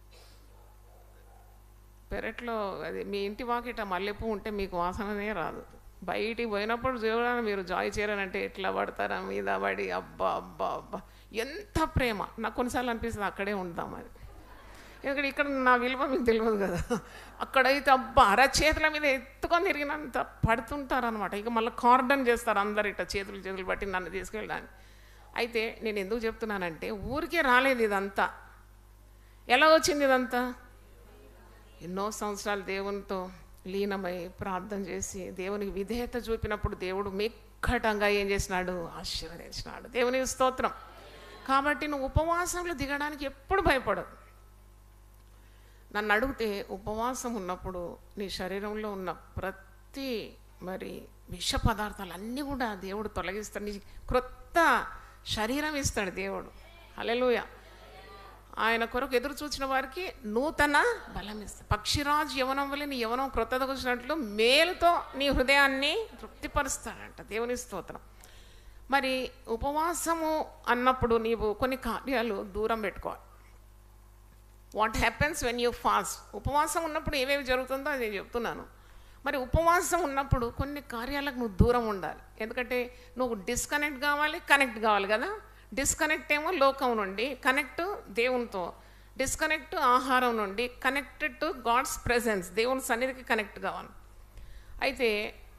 పెరట్లో అది మీ ఇంటి వాకిట మల్లెపూ ఉంటే మీకు వాసననే రాదు బయటికి పోయినప్పుడు చూడాలని మీరు జాయ్ చేరానంటే ఎట్లా పడతారా మీద పడి అబ్బా అబ్బా అబ్బా ఎంత ప్రేమ నాకు కొన్నిసార్లు అనిపిస్తుంది అక్కడే ఉందాం అది ఎందుకంటే ఇక్కడ నా విలువ మీకు తెలియదు కదా అక్కడైతే అబ్బా అరచేతుల మీద ఎత్తుకొని తిరిగినంత పడుతుంటారు అనమాట ఇక మళ్ళీ కార్డన్ చేస్తారు అందరు ఇట్లా చేతులు చేతులు పట్టి నన్ను తీసుకెళ్ళడానికి అయితే నేను ఎందుకు చెప్తున్నానంటే ఊరికే రాలేదు ఇదంతా ఎలా వచ్చింది ఇదంతా ఎన్నో సంవత్సరాలు దేవునితో లీనమై ప్రార్థన చేసి దేవునికి విధేయత చూపినప్పుడు దేవుడు మిక్కటంగా ఏం చేసినాడు ఆశీర్వదించినాడు దేవునికి స్తోత్రం కాబట్టి నువ్వు ఉపవాసంలో దిగడానికి ఎప్పుడు భయపడదు నన్ను అడిగితే ఉపవాసం ఉన్నప్పుడు నీ శరీరంలో ఉన్న ప్రతి మరి విష పదార్థాలు అన్నీ కూడా దేవుడు తొలగిస్తాడు నీ క్రొత్త శరీరం ఇస్తాడు దేవుడు హల్లెలూయా ఆయన కొరకు ఎదురు చూచిన వారికి నూతన బలం ఇస్తాడు పక్షిరాజు యవనం వల్ల నీ యవనం క్రొత్తగా వచ్చినట్లు మేలుతో నీ హృదయాన్ని తృప్తిపరుస్తాడంట దేవుని స్తోత్రం మరి ఉపవాసము అన్నప్పుడు నీవు కొన్ని కార్యాలు దూరం పెట్టుకోవాలి what happens when you fast ఉపవాసం ఉన్నప్పుడు ఏమేమి జరుగుతుందో అది నేను చెప్తున్నాను మరి ఉపవాసం ఉన్నప్పుడు కొన్ని కార్యాలకు నువ్వు దూరం ఉండాలి ఎందుకంటే నువ్వు డిస్కనెక్ట్ కావాలి కనెక్ట్ కావాలి కదా డిస్కనెక్ట్ ఏమో లోకం నుండి కనెక్ట్ దేవునితో డిస్కనెక్ట్ ఆహారం నుండి కనెక్టెడ్ టు గాడ్స్ ప్రెజెన్స్ దేవుని సన్నిధికి కనెక్ట్ కావాలి అయితే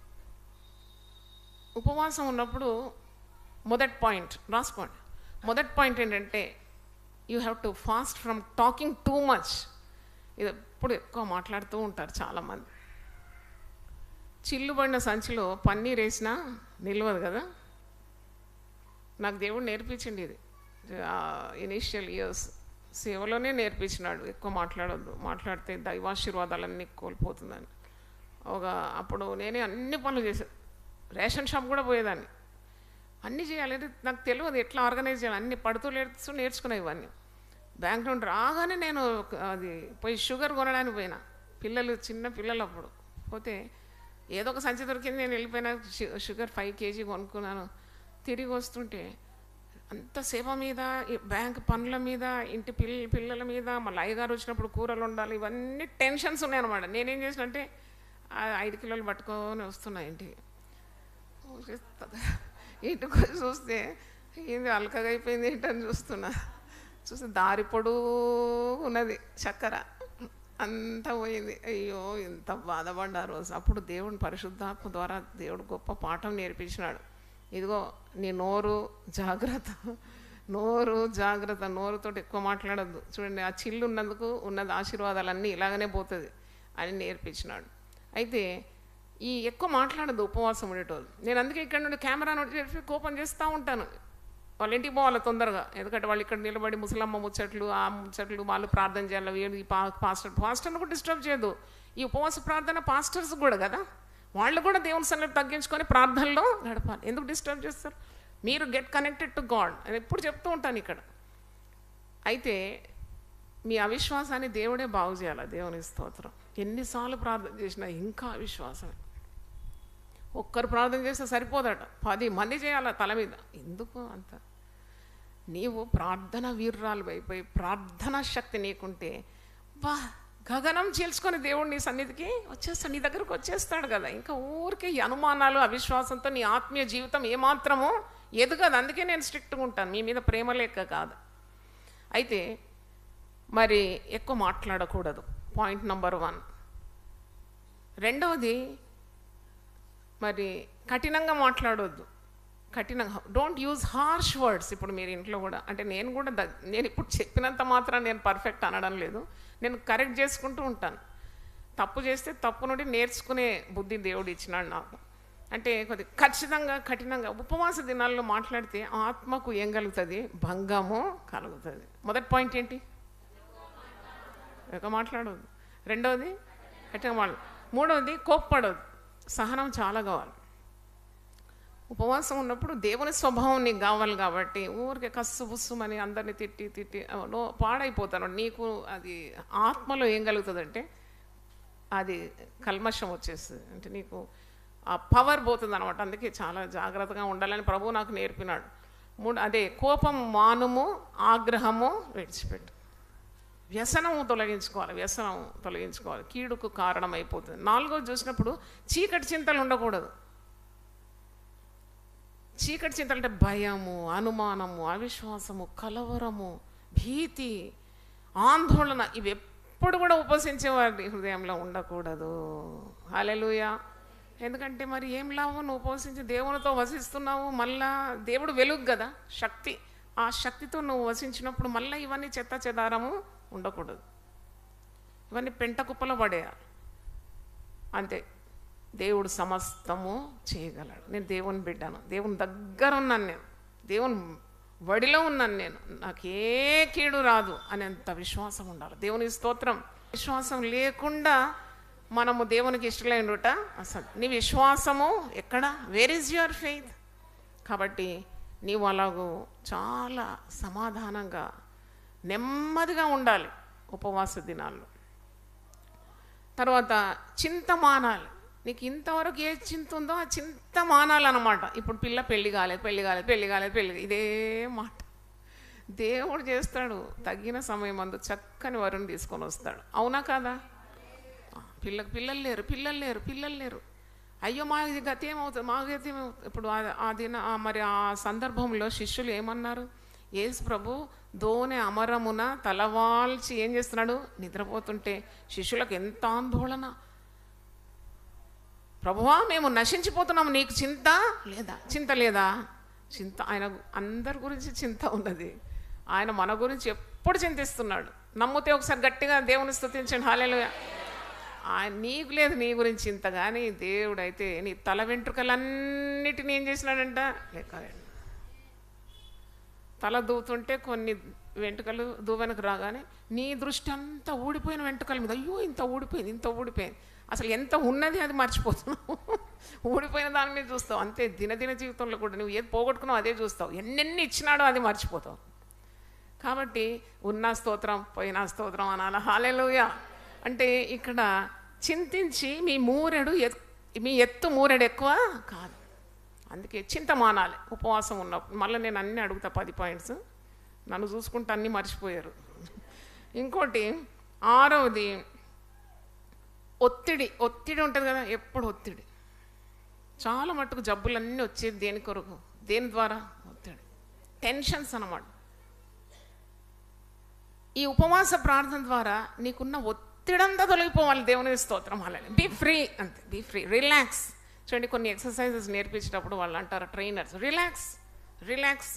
ఉపవాసం ఉన్నప్పుడు మొదటి పాయింట్ రాసుకోండి మొదటి పాయింట్ ఏంటంటే you have to fast from talking too much ఇది ఎప్పుడు ఎక్కువ మాట్లాడుతూ ఉంటారు చాలామంది చిల్లుబడిన సంచిలో పన్నీర్ వేసినా నిలవదు కదా నాకు దేవుడు నేర్పించింది ఇది ఇనీషియల్ ఇయర్స్ సేవలోనే నేర్పించినాడు ఎక్కువ మాట్లాడొద్దు మాట్లాడితే దైవాశీర్వాదాలన్నీ కోల్పోతుందని ఒక అప్పుడు నేనే అన్ని పనులు చేశాను రేషన్ షాప్ కూడా పోయేదాన్ని అన్నీ చేయాలి అంటే నాకు తెలియదు ఎట్లా ఆర్గనైజ్ చేయాలి అన్ని పడుతూ నేర్చుతూ నేర్చుకునే ఇవన్నీ బ్యాంక్ నుండి రాగానే నేను ఒక- అది పోయి షుగర్ కొనడానికి పోయినా పిల్లలు చిన్న పిల్లలు అప్పుడు పోతే ఏదో ఒక సంచి దొరికింది నేను వెళ్ళిపోయినా షు- షుగర్ ఫైవ్ కేజీ కొనుక్కున్నాను తిరిగి వస్తుంటే అంత సేవ మీద ఈ బ్యాంక్ పనుల మీద ఇంటి పిల్ల పిల్లల మీద మళ్ళీ అయ్యగారు వచ్చినప్పుడు కూరలు ఉండాలి ఇవన్నీ టెన్షన్స్ ఉన్నాయన్నమాట నేనేం చేసినంటే ఆ ఐదు కిలోలు పట్టుకొని వస్తున్నా ఇంటికి ఇంటికి వచ్చి చూస్తే ఏంది అలకగా అయిపోయింది ఏంటని చూస్తున్నా చూస్తే దారి పొడుగు ఉన్నది చక్కెర అంతా పోయింది అయ్యో ఎంత బాధపడ్డా ఆ రోజు అప్పుడు దేవుని పరిశుద్ధాత్మ ద్వారా దేవుడు గొప్ప పాఠం నేర్పించినాడు ఇదిగో నీ నోరు జాగ్రత్త నోరు జాగ్రత్త నోరుతోటి ఎక్కువ మాట్లాడద్దు చూడండి ఆ చిల్లు ఉన్నందుకు ఉన్నది ఆశీర్వాదాలన్నీ ఇలాగనే పోతుంది అని నేర్పించినాడు అయితే ఈ ఎక్కువ మాట్లాడదు ఉపవాసం ఉండేటోళ్ళు నేను అందుకే ఇక్కడ నుండి కెమెరా నోటి కోపం చేస్తూ ఉంటాను వాళ్ళ ఇంటికి పోవాలి తొందరగా ఎందుకంటే వాళ్ళు ఇక్కడ నిలబడి ముసలమ్మ ముచ్చట్లు ఆ ముచ్చట్లు వాళ్ళు ప్రార్థన చేయాలి వీళ్ళు ఈ పా పాస్టర్ పాస్టర్ని కూడా డిస్టర్బ్ చేయదు ఈ ఉపవాస ప్రార్థన పాస్టర్స్ కూడా కదా వాళ్ళు కూడా దేవుని సన్నిధి తగ్గించుకొని ప్రార్థనలో గడపాలి ఎందుకు డిస్టర్బ్ చేస్తారు మీరు గెట్ కనెక్టెడ్ టు గాడ్ అని ఎప్పుడు చెప్తూ ఉంటాను ఇక్కడ అయితే మీ అవిశ్వాసాన్ని దేవుడే బాగు చేయాలి దేవుని స్తోత్రం ఎన్నిసార్లు ప్రార్థన చేసినా ఇంకా అవిశ్వాసమే ఒక్కరు ప్రార్థన చేస్తే సరిపోదట పది మంది చేయాల తల మీద ఎందుకు అంత నీవు ప్రార్థన వీర్రాలు అయిపోయి ప్రార్థన శక్తి నీకుంటే బా గగనం చీల్చుకొని దేవుడు నీ సన్నిధికి వచ్చేస్తాడు నీ దగ్గరకు వచ్చేస్తాడు కదా ఇంకా ఊరికే ఈ అనుమానాలు అవిశ్వాసంతో నీ ఆత్మీయ జీవితం ఏమాత్రమో ఎదుగదు అందుకే నేను స్ట్రిక్ట్గా ఉంటాను మీ మీద ప్రేమ లేక కాదు అయితే మరి ఎక్కువ మాట్లాడకూడదు పాయింట్ నంబర్ వన్ రెండవది మరి కఠినంగా మాట్లాడొద్దు కఠినంగా డోంట్ యూజ్ హార్ష్ వర్డ్స్ ఇప్పుడు మీరు ఇంట్లో కూడా అంటే నేను కూడా ద- నేను ఇప్పుడు చెప్పినంత మాత్రం నేను పర్ఫెక్ట్ అనడం లేదు నేను కరెక్ట్ చేసుకుంటూ ఉంటాను తప్పు చేస్తే తప్పు నుండి నేర్చుకునే బుద్ధి దేవుడు ఇచ్చినాడు నాకు అంటే కొద్ది ఖచ్చితంగా కఠినంగా ఉపవాస దినాల్లో మాట్లాడితే ఆత్మకు ఏం కలుగుతుంది భంగము కలుగుతుంది మొదటి పాయింట్ ఏంటి ఎక్కువ మాట్లాడవద్దు రెండవది కఠినంగా మాట్లాడు మూడవది కోప్పడవద్దు సహనం చాలా కావాలి ఉపవాసం ఉన్నప్పుడు దేవుని స్వభావం నీకు కావాలి కాబట్టి ఊరికే కస్సు బుస్సుమని అందరిని తిట్టి తిట్టి నో పాడైపోతాను నీకు అది ఆత్మలో ఏం కలుగుతుందంటే అది కల్మషం వచ్చేస్తుంది అంటే నీకు ఆ పవర్ పోతుంది అనమాట అందుకే చాలా జాగ్రత్తగా ఉండాలని ప్రభువు నాకు నేర్పినాడు మూడు అదే కోపం మానుము ఆగ్రహము విడిచిపెట్టు వ్యసనము తొలగించుకోవాలి వ్యసనం తొలగించుకోవాలి కీడుకు కారణం అయిపోతుంది నాలుగోది చూసినప్పుడు చీకటి చింతలు ఉండకూడదు చీకటి చింతలు అంటే భయము అనుమానము అవిశ్వాసము కలవరము భీతి ఆందోళన ఇవి ఎప్పుడు కూడా ఉపసించే వారి హృదయంలో ఉండకూడదు హాలెలుయా ఎందుకంటే మరి ఏం లాభం నువ్వు ఉపవసించి దేవునితో వసిస్తున్నావు మళ్ళా దేవుడు వెలుగు కదా శక్తి ఆ శక్తితో నువ్వు వసించినప్పుడు మళ్ళీ ఇవన్నీ చెత్త చెదారము ఉండకూడదు ఇవన్నీ పెంట కుప్పలో పడేయాలి అంతే దేవుడు సమస్తము చేయగలడు నేను దేవుని బిడ్డాను దేవుని దగ్గర ఉన్నాను నేను దేవుని వడిలో ఉన్నాను నేను నాకు ఏ కీడు రాదు అనేంత విశ్వాసం ఉండాలి దేవుని స్తోత్రం విశ్వాసం లేకుండా మనము దేవునికి ఇష్టమైనట అసలు నీ విశ్వాసము ఎక్కడ వేర్ ఇస్ యువర్ ఫెయిత్ కాబట్టి నీవు అలాగూ చాలా సమాధానంగా నెమ్మదిగా ఉండాలి ఉపవాస దినాల్లో తర్వాత చింత మానాలి నీకు ఇంతవరకు ఏ చింత ఉందో ఆ చింత మానాలన్నమాట ఇప్పుడు పిల్ల పెళ్లి కాలేదు పెళ్లి కాలేదు పెళ్లి కాలేదు పెళ్లి ఇదే మాట దేవుడు చేస్తాడు తగిన సమయం అందు చక్కని వరుని తీసుకొని వస్తాడు అవునా కాదా పిల్లకి పిల్లలు లేరు పిల్లలు లేరు పిల్లలు లేరు అయ్యో మా ఇది గతి ఏమవుతుంది మా గతి ఏమవుతుంది ఇప్పుడు ఆ- ఆ దిన ఆ మరి ఆ సందర్భంలో శిష్యులు ఏమన్నారు యేసు ప్రభు దోనె అమరమున తలవాల్చి ఏం చేస్తున్నాడు నిద్రపోతుంటే శిష్యులకు ఎంత ఆందోళన ప్రభువా మేము నశించిపోతున్నాము నీకు చింత లేదా చింత లేదా చింత ఆయన అందరి గురించి చింత ఉన్నది ఆయన మన గురించి ఎప్పుడు చింతిస్తున్నాడు నమ్మితే ఒకసారి గట్టిగా దేవుని స్తుతించండి హాలేలుయా ఆయన నీకు లేదు నీ గురించి చింత కానీ దేవుడైతే నీ తల వెంట్రుకలన్నిటిని ఏం చేసినాడంట లెక్క తల దూతుంటే కొన్ని వెంట్రుకలు దూవెనకు రాగానే నీ దృష్టి అంతా ఊడిపోయిన వెంట్రుకల మీద అయ్యో ఇంత ఊడిపోయింది ఇంత ఊడిపోయింది అసలు ఎంత ఉన్నది అది మర్చిపోతున్నావు ఊడిపోయిన దాని మీద చూస్తావు అంతే దినదిన జీవితంలో కూడా నువ్వు ఏది పోగొట్టుకున్నావు అదే చూస్తావు ఎన్నెన్ని ఇచ్చినాడో అది మర్చిపోతావు కాబట్టి ఉన్న స్తోత్రం పోయిన స్తోత్రం అనాల హాలేలుయ అంటే ఇక్కడ చింతించి మీ మూరెడు ఎత్ మీ ఎత్తు మూరెడు ఎక్కువ కాదు అందుకే చింత మానాలి ఉపవాసం ఉన్నప్పుడు మళ్ళీ నేను అన్నీ అడుగుతా పది పాయింట్స్ నన్ను చూసుకుంటే అన్నీ మర్చిపోయారు ఇంకోటి ఆరవది ఒత్తిడి ఒత్తిడి ఉంటుంది కదా ఎప్పుడు ఒత్తిడి చాలా మట్టుకు జబ్బులన్నీ వచ్చేది దేని కొరకు దేని ద్వారా ఒత్తిడి టెన్షన్స్ అన్నమాట ఈ ఉపవాస ప్రార్థన ద్వారా నీకున్న ఒత్తిడంతా తొలగిపోవాలి దేవుని స్తోత్రం అలానే బీ ఫ్రీ అంతే బీ ఫ్రీ రిలాక్స్ చూడండి కొన్ని ఎక్సర్సైజెస్ నేర్పించేటప్పుడు వాళ్ళు అంటారు ట్రైనర్స్ రిలాక్స్ రిలాక్స్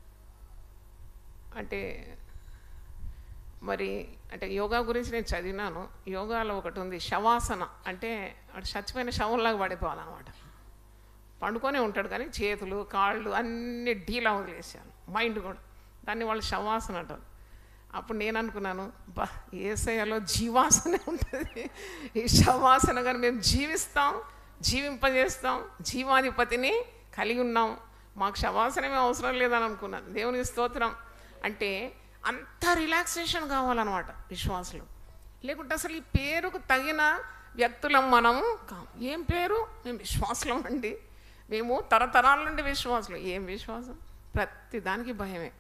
అంటే మరి అంటే యోగా గురించి నేను చదివినాను యోగాలో ఒకటి ఉంది శవాసన అంటే వాడు చచ్చిపోయిన శవంలాగా పడిపోవాలన్నమాట పండుకొనే ఉంటాడు కానీ చేతులు కాళ్ళు అన్ని డీలా వదిలేసాను మైండ్ కూడా దాన్ని వాళ్ళు శవాసన అంటారు అప్పుడు నేను అనుకున్నాను బా ఏసయ్యలో జీవాసనే ఉంటుంది ఈ శవాసన కానీ మేము జీవిస్తాం జీవింపజేస్తాం జీవాధిపతిని కలిగి ఉన్నాం మాకు శవాసనమే అవసరం లేదని అనుకున్నాను దేవునికి స్తోత్రం అంటే అంత రిలాక్సేషన్ కావాలన్నమాట విశ్వాసులు లేకుంటే అసలు ఈ పేరుకు తగిన వ్యక్తులం మనము కాం ఏం పేరు మేము విశ్వాసులం అండి మేము తరతరాల నుండి విశ్వాసులు ఏం విశ్వాసం ప్రతి దానికి భయమే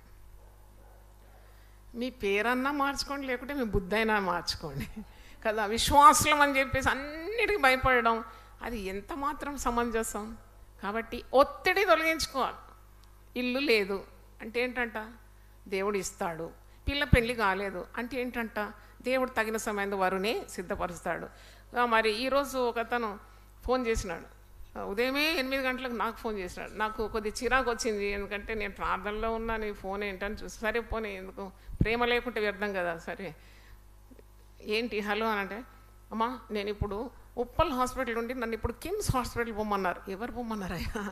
మీ పేరన్నా మార్చుకోండి లేకుంటే మీ బుద్ధి అయినా మార్చుకోండి కదా విశ్వాసులం అని చెప్పేసి అన్నిటికీ భయపడడం అది ఎంత మాత్రం సమంజసం కాబట్టి ఒత్తిడి తొలగించుకోవాలి ఇల్లు లేదు అంటే ఏంటంట దేవుడు ఇస్తాడు పిల్ల పెళ్లి కాలేదు అంటే ఏంటంట దేవుడు తగిన సమయంలో వారిని సిద్ధపరుస్తాడు ఆ, మరి ఈరోజు ఒకతను ఫోన్ చేసినాడు ఆ, ఉదయమే ఎనిమిది గంటలకు నాకు ఫోన్ చేసినాడు నాకు కొద్ది చిరాకు వచ్చింది ఎందుకంటే నేను ప్రార్థనలో ఉన్నా నీ ఫోన్ ఏంటని చూసి సరే పోనీ ఎందుకు ప్రేమ లేకుంటే వ్యర్థం కదా సరే ఏంటి హలో అని అంటే అమ్మా నేను ఇప్పుడు ఉప్పల్ హాస్పిటల్ ఉండి నన్ను ఇప్పుడు కిమ్స్ హాస్పిటల్ పొమ్మన్నారు ఎవరు పొమ్మన్నారయ్యా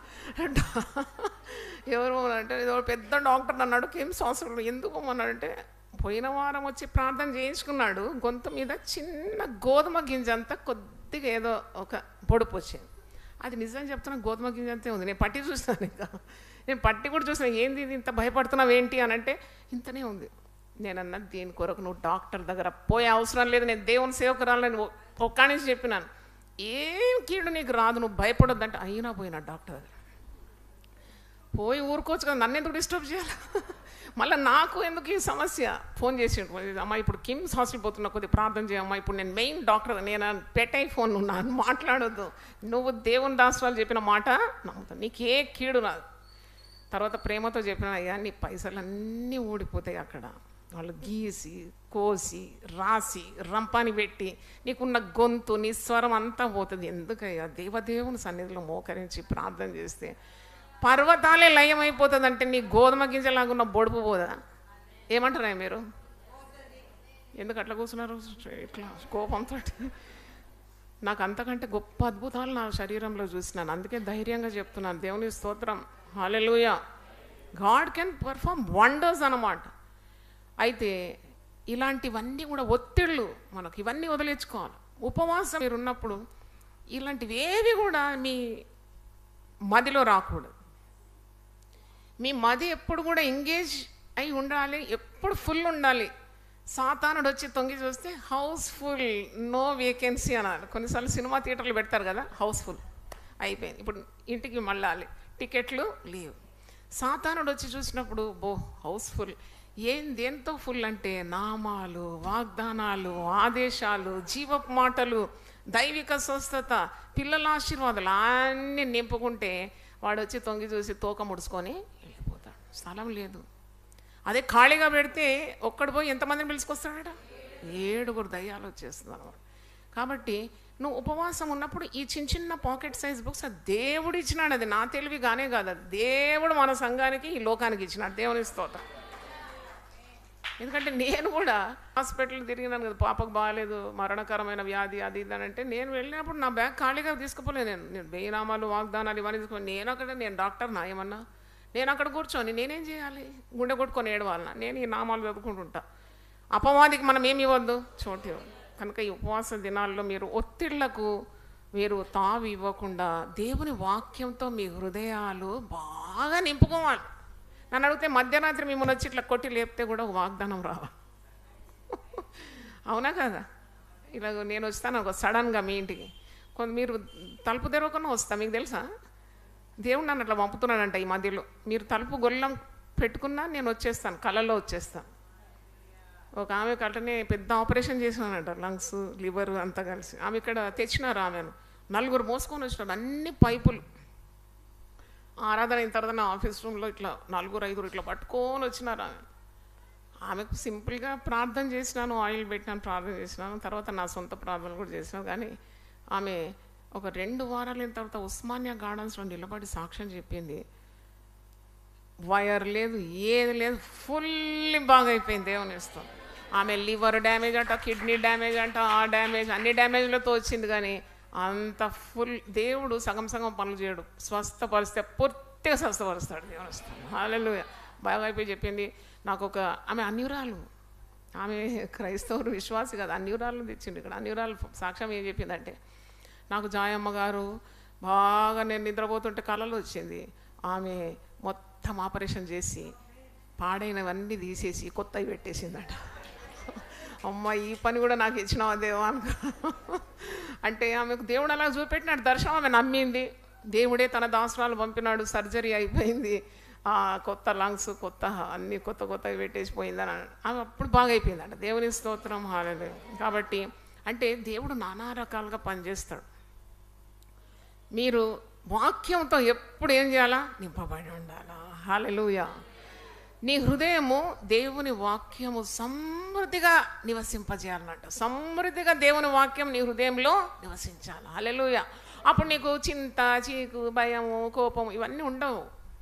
ఎవరు పొమ్మన్నారంటే ఏదో పెద్ద డాక్టర్ అన్నాడు కిమ్స్ హాస్పిటల్ ఎందుకు పొమ్మన్నాడంటే పోయిన వారం వచ్చి ప్రార్థన చేయించుకున్నాడు గొంతు మీద చిన్న గోధుమ గింజ అంతా కొద్దిగా ఏదో ఒక పొడుపు వచ్చింది అది నిజం చెప్తున్నా గోధుమ గింజ అంతే ఉంది నేను పట్టి చూస్తాను ఇంకా నేను పట్టి కూడా చూసిన ఏంది ఇది ఇంత భయపడుతున్నావు ఏంటి అని అంటే ఇంతనే ఉంది నేను అన్నది దీని కొరకు నువ్వు డాక్టర్ దగ్గర పోయే అవసరం లేదు నేను దేవుని సేవకురాలని ఒక్క నుంచి చెప్పినాను ఏం కీడు నీకు రాదు నువ్వు భయపడొద్దంటే అయినా పోయినా డాక్టర్ దగ్గర పోయి ఊరుకోవచ్చు కదా నన్ను ఎందుకు డిస్టర్బ్ చేయాలి మళ్ళీ నాకు ఎందుకు ఈ సమస్య ఫోన్ చేసి అమ్మా ఇప్పుడు కిమ్స్ హాస్పిటల్ పోతున్నా కొద్దిగా ప్రార్థన చేయమ్మా ఇప్పుడు నేను మెయిన్ డాక్టర్ నేను పెట్టే ఫోన్ ఉన్నాను మాట్లాడొద్దు నువ్వు దేవుని దాసరాలు చెప్పిన మాట నమ్ముతాను నీకు ఏ కీడు రాదు తర్వాత ప్రేమతో చెప్పిన అయ్యా నీ పైసలన్నీ ఊడిపోతాయి అక్కడ వాళ్ళు గీసి కోసి రాసి రంపాని పెట్టి నీకున్న గొంతు నీ స్వరం అంతా పోతుంది ఎందుకయ్యా దేవదేవుని సన్నిధిలో మోకరించి ప్రార్థన చేస్తే పర్వతాలే లయం అయిపోతుందంటే నీ గోధుమ గింజలాగున్న బొడుపు పోదా ఏమంటారా మీరు ఎందుకు అట్లా కూర్చున్నారు ఇట్లా కోపంతో నాకు అంతకంటే గొప్ప అద్భుతాలు నా శరీరంలో చూసినాను అందుకే ధైర్యంగా చెప్తున్నాను దేవుని స్తోత్రం hallelujah God can perform wonders అన్నమాట అయితే ఇలాంటివన్నీ కూడా ఒత్తిళ్ళు మనకు ఇవన్నీ వదిలించుకోవాలి ఉపవాసం మీరు ఉన్నప్పుడు ఇలాంటివి ఏవి కూడా మీ మదిలో రాకూడదు మీ మది ఎప్పుడు కూడా ఎంగేజ్ అయి ఉండాలి ఎప్పుడు ఫుల్ ఉండాలి సాతానుడు వచ్చి తొంగి చూస్తే హౌస్ఫుల్ నో వేకెన్సీ అనాలి కొన్నిసార్లు సినిమా థియేటర్లు పెడతారు కదా హౌస్ఫుల్ అయిపోయింది ఇప్పుడు ఇంటికి మళ్ళాలి టికెట్లు లేవు సాతానుడు వచ్చి చూసినప్పుడు బో హౌస్ఫుల్ ఏం దేంతో ఫుల్ అంటే నామాలు వాగ్దానాలు ఆదేశాలు జీవపు మాటలు దైవిక స్వస్థత పిల్లల ఆశీర్వాదాలు అన్నీ నింపుకుంటే వాడు వచ్చి తొంగి చూసి తోక ముడుచుకొని వెళ్ళిపోతాడు స్థలం లేదు అదే ఖాళీగా పెడితే ఒక్కడు పోయి ఎంతమందిని పిలుచుకొస్తాడట ఏడుగురు దయ్యాలు వచ్చేస్తుంది అనమాట కాబట్టి నువ్వు ఉపవాసం ఉన్నప్పుడు ఈ చిన్న చిన్న పాకెట్ సైజ్ బుక్స్ అది దేవుడు ఇచ్చినాడు అది నా తెలివి గానే కాదు అది దేవుడు మన సంఘానికి ఈ లోకానికి ఇచ్చినాడు దేవుని స్తోత్రం ఎందుకంటే నేను కూడా హాస్పిటల్ తిరిగినాను కదా పాపకు బాగాలేదు మరణకరమైన వ్యాధి అది ఇది అని అంటే నేను వెళ్ళినప్పుడు నా బ్యాగ్ ఖాళీగా తీసుకుపోలేదు నేను నేను వేయినామాలు వాగ్దానాలు ఇవన్నీ తీసుకుని నేను అక్కడ నేను డాక్టర్ నా ఏమన్నా నేను అక్కడ కూర్చొని నేనేం చేయాలి గుండె కొట్టుకొని ఏడవాలన్నా నేను ఈ నామాలు చదువుకుంటుంటా అపవాదికి మనం ఏమి ఇవ్వద్దు చోటు ఇవ్వద్దు కనుక ఈ ఉపవాస దినాల్లో మీరు ఒత్తిళ్లకు మీరు తావు ఇవ్వకుండా దేవుని వాక్యంతో మీ హృదయాలు బాగా నింపుకోవాలి నన్ను అడిగితే మధ్యరాత్రి మిమ్మల్ని వచ్చి ఇట్లా కొట్టి లేపితే కూడా ఒక వాగ్దానం రావా అవునా కదా ఇలా నేను వస్తాను ఒక సడన్గా మీ ఇంటికి కొంత మీరు తలుపు తెరవకుండా వస్తా మీకు తెలుసా దేవుడు నన్ను అట్లా పంపుతున్నాడంట ఈ మధ్యలో మీరు తలుపు గొల్లం పెట్టుకున్నా నేను వచ్చేస్తాను కళ్ళల్లో వచ్చేస్తాను ఒక ఆమె కట్టనే పెద్ద ఆపరేషన్ చేసినానంట లంగ్స్ లివర్ అంతా కలిసి ఆమె ఇక్కడ తెచ్చినారు ఆమెను నలుగురు మోసుకొని వచ్చినారు అన్ని పైపులు ఆరాధన అయిన తర్వాత నా ఆఫీస్ రూమ్లో ఇట్లా నలుగురు ఐదుగురు ఇట్లా పట్టుకొని వచ్చినారు ఆమె ఆమెకు సింపుల్గా ప్రార్థన చేసినాను ఆయిల్ పెట్టినాను ప్రార్థన చేసినాను తర్వాత నా సొంత ప్రార్థన కూడా చేసినాను కానీ ఆమె ఒక రెండు వారాల తర్వాత ఉస్మానియా గార్డెన్స్లో నిలబడి సాక్ష్యం చెప్పింది వైర్ లేదు ఏది లేదు ఫుల్లీ బాగా అయిపోయింది దేవుని ఇష్టం ఆమె లివర్ డ్యామేజ్ అంట కిడ్నీ డ్యామేజ్ అంట ఆ డ్యామేజ్ అన్ని డ్యామేజ్లతో వచ్చింది కానీ అంత ఫుల్ దేవుడు సగం సగం పనులు చేయడు స్వస్థపరిస్తే పూర్తిగా స్వస్థపరుస్తాడు దేవుని ఇష్టం హాలలు బాగా అయిపోయి చెప్పింది నాకు ఒక ఆమె అన్యురాలు ఆమె క్రైస్తవుడు విశ్వాసి కాదు అన్యురాలు తెచ్చిండు ఇక్కడ అన్యురాలు సాక్ష్యం ఏం చెప్పిందంటే నాకు జాయమ్మ గారు బాగా నేను నిద్రపోతుంటే కళలు వచ్చింది ఆమె మొత్తం ఆపరేషన్ చేసి పాడైనవన్నీ తీసేసి కొత్తవి పెట్టేసిందట అమ్మ ఈ పని కూడా నాకు ఇచ్చినావా దేవా అనుకో అంటే ఆమెకు దేవుడు అలా చూపెట్టినాడు దర్శనం ఆమె నమ్మింది దేవుడే తన దాసరాలు పంపినాడు సర్జరీ అయిపోయింది ఆ కొత్త లంగ్స్ కొత్త అన్ని కొత్త కొత్తవి పెట్టేసిపోయిందని అన్నాడు. ఆమె అప్పుడు బాగా అయిపోయిందంట దేవుని స్తోత్రం హాలే కాబట్టి అంటే దేవుడు నానా రకాలుగా పనిచేస్తాడు మీరు వాక్యంతో ఎప్పుడు ఏం చేయాలా నింపబడి ఉండాలా హాలెలూయా నీ హృదయము దేవుని వాక్యము సమృద్ధిగా నివసింపజేయాలన్నట్ట సమృద్ధిగా దేవుని వాక్యం నీ హృదయంలో నివసించాలి హాలెలూయా అప్పుడు నీకు చింత చీకు భయము కోపం ఇవన్నీ ఉండవు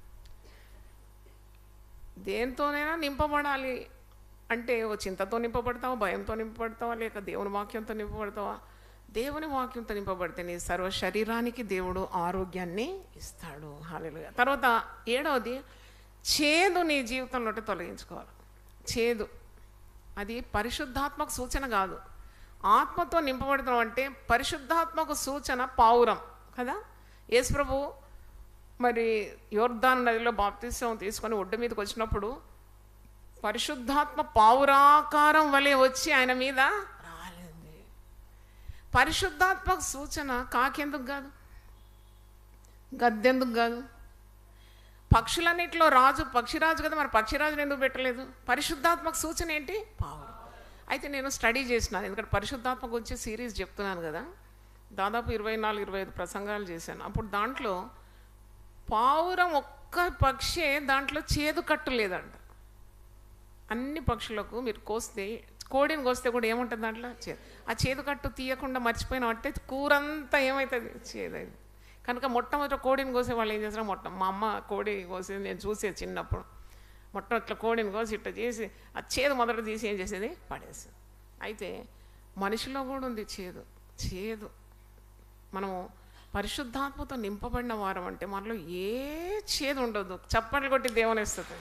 దేంతోనైనా నింపబడాలి అంటే ఓ చింతతో నింపబడతావా భయంతో నింపబడతావా లేక దేవుని వాక్యంతో నింపబడతావా దేవుని వాక్యంతో నింపబడితే నీ సర్వ శరీరానికి దేవుడు ఆరోగ్యాన్ని ఇస్తాడు హాలెలుగా తర్వాత ఏడవది చేదు నీ జీవితంలో ఉంటే తొలగించుకోవాలి చేదు అది పరిశుద్ధాత్మక సూచన కాదు ఆత్మతో నింపబడతాం అంటే పరిశుద్ధాత్మక సూచన పావురం కదా యేసు ప్రభు మరి యోర్ధాన్ నదిలో బాప్తిసం తీసుకొని ఒడ్డు మీదకి వచ్చినప్పుడు పరిశుద్ధాత్మ పావురాకారం వలె వచ్చి ఆయన మీద రాలింది పరిశుద్ధాత్మక సూచన కాకెందుకు కాదు గద్దెందుకు కాదు పక్షులన్నింటిలో రాజు పక్షిరాజు కదా మరి పక్షిరాజుని ఎందుకు పెట్టలేదు పరిశుద్ధాత్మక సూచన ఏంటి పావురం అయితే నేను స్టడీ చేసినాను ఎందుకంటే పరిశుద్ధాత్మక వచ్చే సిరీస్ చెప్తున్నాను కదా దాదాపు ఇరవై నాలుగు ఇరవై ఐదు ప్రసంగాలు చేశాను అప్పుడు దాంట్లో పావురం ఒక్క పక్షే దాంట్లో చేదు కట్టు లేదంట అన్ని పక్షులకు మీరు కోస్తే కోడిని కోస్తే కూడా ఏముంటుంది దాంట్లో చేదు ఆ చేదు కట్టు తీయకుండా మర్చిపోయిన అంటే కూరంతా ఏమవుతుంది చేదు కనుక మొట్టమొదటి కోడిని కోసే వాళ్ళు ఏం చేస్తారు మొట్ట మా అమ్మ కోడి కోసేది నేను చూసేది చిన్నప్పుడు మొట్ట ఇట్లా కోడిని కోసి ఇట్లా చేసి ఆ చేదు మొదట తీసి ఏం చేసేది పడేసి అయితే మనిషిలో కూడా ఉంది చేదు చేదు మనము పరిశుద్ధాత్మతో నింపబడిన వారం అంటే మనలో ఏ చేదు ఉండదు చప్పట్లు కొట్టి దేవుని ఇస్తుంది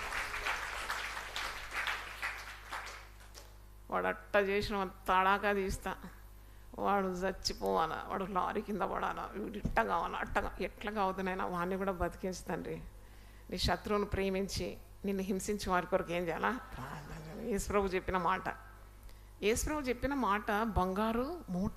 వాడు అట్ట చేసిన తడాకా తీస్తా వాడు చచ్చిపోవాలా వాడు లారీ కింద పడాలా వీడు ఇట్ట కావాలా అట్ట కా- ఎట్లా కావుతున్నాయినా వాడిని కూడా బతికేస్తాండి నీ శత్రువును ప్రేమించి నిన్ను హింసించి వారి కొరకు ఏం చేయాలా ప్రార్థన చేయాలి. యేసుప్రభు చెప్పిన మాట యేసుప్రభు చెప్పిన మాట బంగారు మూట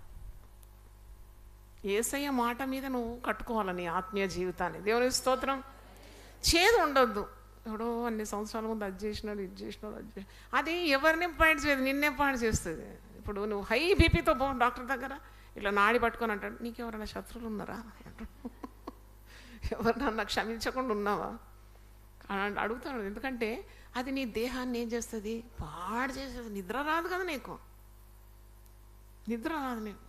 ఏసయ్య మాట మీద నువ్వు కట్టుకోవాలి నీ ఆత్మీయ జీవితాన్ని దేవుని స్తోత్రం చేదు ఉండొద్దు ఎవడో అన్ని సంవత్సరాల ముందు అది చేసినాడు ఇది చేసినాడు అది చేసి అది ఎవరిని పాడు చేయదు నిన్నే పాడు చేస్తుంది ఇప్పుడు నువ్వు హై బీపీతో పో డాక్టర్ దగ్గర ఇట్లా నాడి పట్టుకొని అంటాడు నీకు ఎవరైనా శత్రువులు ఉన్నారా అంటాడు ఎవరినన్నా క్షమించకుండా ఉన్నావా అని అడుగుతాడు ఎందుకంటే అది నీ దేహాన్ని ఏం చేస్తుంది పాడు చేస్తుంది నిద్ర రాదు కదా నీకు నిద్ర రాదు నీకు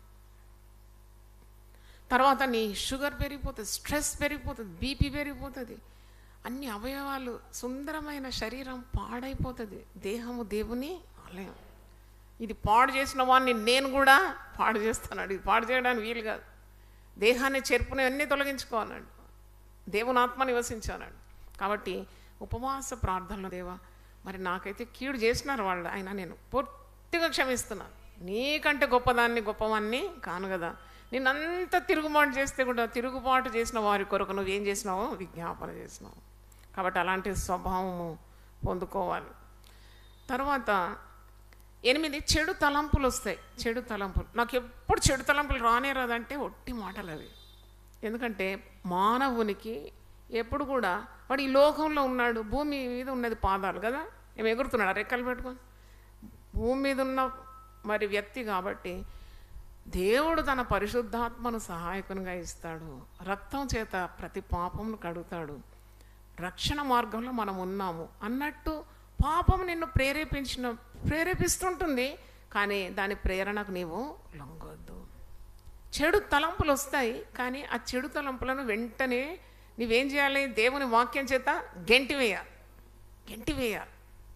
తర్వాత నీ షుగర్ పెరిగిపోతుంది స్ట్రెస్ పెరిగిపోతుంది బీపీ పెరిగిపోతుంది అన్ని అవయవాలు సుందరమైన శరీరం పాడైపోతుంది దేహము దేవుని ఆలయం ఇది పాడు చేసిన వాడిని నేను కూడా పాడు చేస్తాను ఇది పాడు చేయడానికి వీలు కాదు దేహాన్ని చెరుపుని అన్నీ తొలగించుకోవాలండి దేవుని ఆత్మ నివసించాలండి కాబట్టి ఉపవాస ప్రార్థనలో దేవా మరి నాకైతే కీడు చేసినారు వాళ్ళు ఆయన నేను పూర్తిగా క్షమిస్తున్నాను నీకంటే గొప్పదాన్ని గొప్పవాన్ని కాను కదా నిన్నంత తిరుగుబాటు చేస్తే కూడా తిరుగుబాటు చేసిన వారి కొరకు నువ్వేం చేసినావో విజ్ఞాపన చేసినావు కాబట్టి అలాంటి స్వభావము పొందుకోవాలి తర్వాత ఎనిమిది చెడు తలంపులు వస్తాయి చెడు తలంపులు నాకు ఎప్పుడు చెడు తలంపులు రానే రాదంటే ఒట్టి మాటలు అవి ఎందుకంటే మానవునికి ఎప్పుడు కూడా వాడు ఈ లోకంలో ఉన్నాడు భూమి మీద ఉన్నది పాదాలు కదా ఏమి ఎగురుతున్నాడు రెక్కలు పెట్టుకొని భూమి మీద ఉన్న మరి వ్యక్తి కాబట్టి దేవుడు తన పరిశుద్ధాత్మను సహాయకునిగా ఇస్తాడు రక్తం చేత ప్రతి పాపమును కడుగుతాడు రక్షణ మార్గంలో మనం ఉన్నాము అన్నట్టు పాపం నిన్ను ప్రేరేపించిన ప్రేరేపిస్తుంటుంది కానీ దాని ప్రేరణకు నీవు లొంగొద్దు చెడు తలంపులు వస్తాయి కానీ ఆ చెడు తలంపులను వెంటనే నీవేం చేయాలి దేవుని వాక్యం చేత గెంటివేయాలి గెంటివేయాలి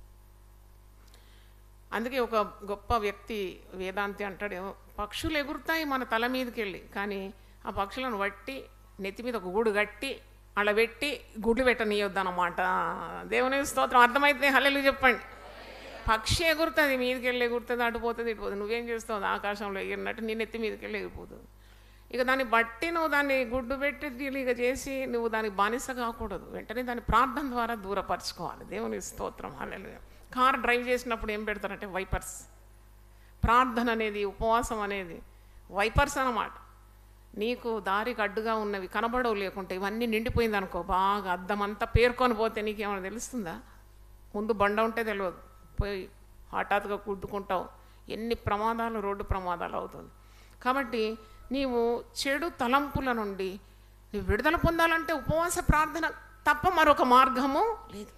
అందుకే ఒక గొప్ప వ్యక్తి వేదాంతి అంటాడు పక్షులు ఎగురుతాయి మన తల మీదకి వెళ్ళి కానీ ఆ పక్షులను వట్టి నెత్తి మీద ఒక గూడు కట్టి అలా పెట్టి గుడ్లు పెట్టనీయొద్దు అన్నమాట దేవుని స్తోత్రం అర్థమైతే హల్లెలు చెప్పండి పక్షి ఎగురుతుంది మీదకి వెళ్ళి ఎగురుతుంది అటుపోతుంది ఇటుపోతుంది నువ్వేం చేస్తావు ఆకాశంలో ఎగిరినట్టు నీ నెత్తి మీదకి వెళ్ళి ఎగిరిపోతుంది ఇక దాన్ని బట్టి నువ్వు దాన్ని గుడ్డు పెట్టి ఇక చేసి నువ్వు దానికి బానిస కాకూడదు వెంటనే దాన్ని ప్రార్థన ద్వారా దూరపరచుకోవాలి దేవుని స్తోత్రం హల్లెలూయా కార్ డ్రైవ్ చేసినప్పుడు ఏం పెడతారంటే వైపర్స్ ప్రార్థన అనేది ఉపవాసం అనేది వైపర్స్ అన్నమాట నీకు దారికి అడ్డుగా ఉన్నవి కనబడవు లేకుంటే ఇవన్నీ నిండిపోయింది అనుకో బాగా అద్దం అంతా పేర్కొని పోతే నీకేమైనా తెలుస్తుందా ముందు బండ ఉంటే తెలియదు పోయి హఠాత్తుగా కుట్టుకుంటావు ఎన్ని ప్రమాదాలు రోడ్డు ప్రమాదాలు అవుతుంది కాబట్టి నీవు చెడు తలంపుల నుండి నీవు విడుదల పొందాలంటే ఉపవాస ప్రార్థన తప్ప మరొక మార్గము లేదు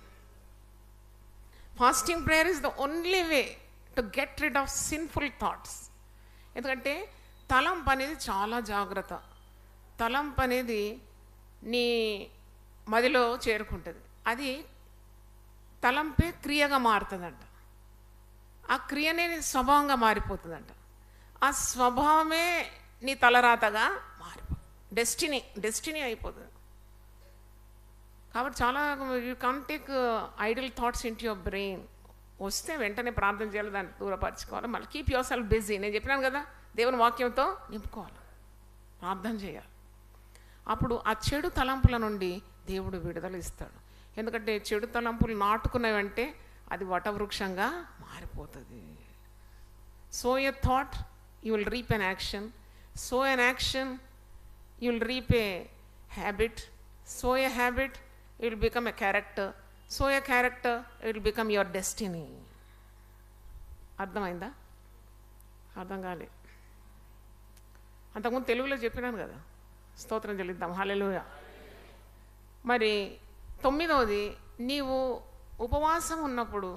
fasting prayer is the only way to get rid of sinful thoughts ఎందుకంటే తలంపు అనేది చాలా జాగ్రత్త తలంపు అనేది నీ మదిలో చేరుకుంటుంది అది తలంపే క్రియగా మారుతుందంట ఆ క్రియనే నీ స్వభావంగా మారిపోతుందంట ఆ స్వభావమే నీ తలరాతగా మారిపో డెస్టినీ డెస్టినీ అయిపోతుంది కాబట్టి చాలా you can take idle thoughts into your brain వస్తే వెంటనే ప్రార్థన చేయాలి దాన్ని దూరపరచుకోవాలి మళ్ళీ కీప్ యువర్ సెల్ఫ్ బిజీ నేను చెప్పినాను కదా దేవుని వాక్యంతో నింపుకోవాలి ప్రార్థన చేయాలి అప్పుడు ఆ చెడు తలంపుల నుండి దేవుడు విడుదల ఇస్తాడు ఎందుకంటే చెడు తలంపులు నాటుకున్నవంటే అది వటవృక్షంగా మారిపోతుంది so a thought you will reap an action so an action you will reap a habit so a habit it will become a character so a character it will become your destiny అర్థమైందా అర్థం కాలే అంతకుముందు తెలుగులో చెప్పినాను కదా స్తోత్రం చెల్లిద్దాం hallelujah మరి తొమ్మిదవది నీవు ఉపవాసం ఉన్నప్పుడు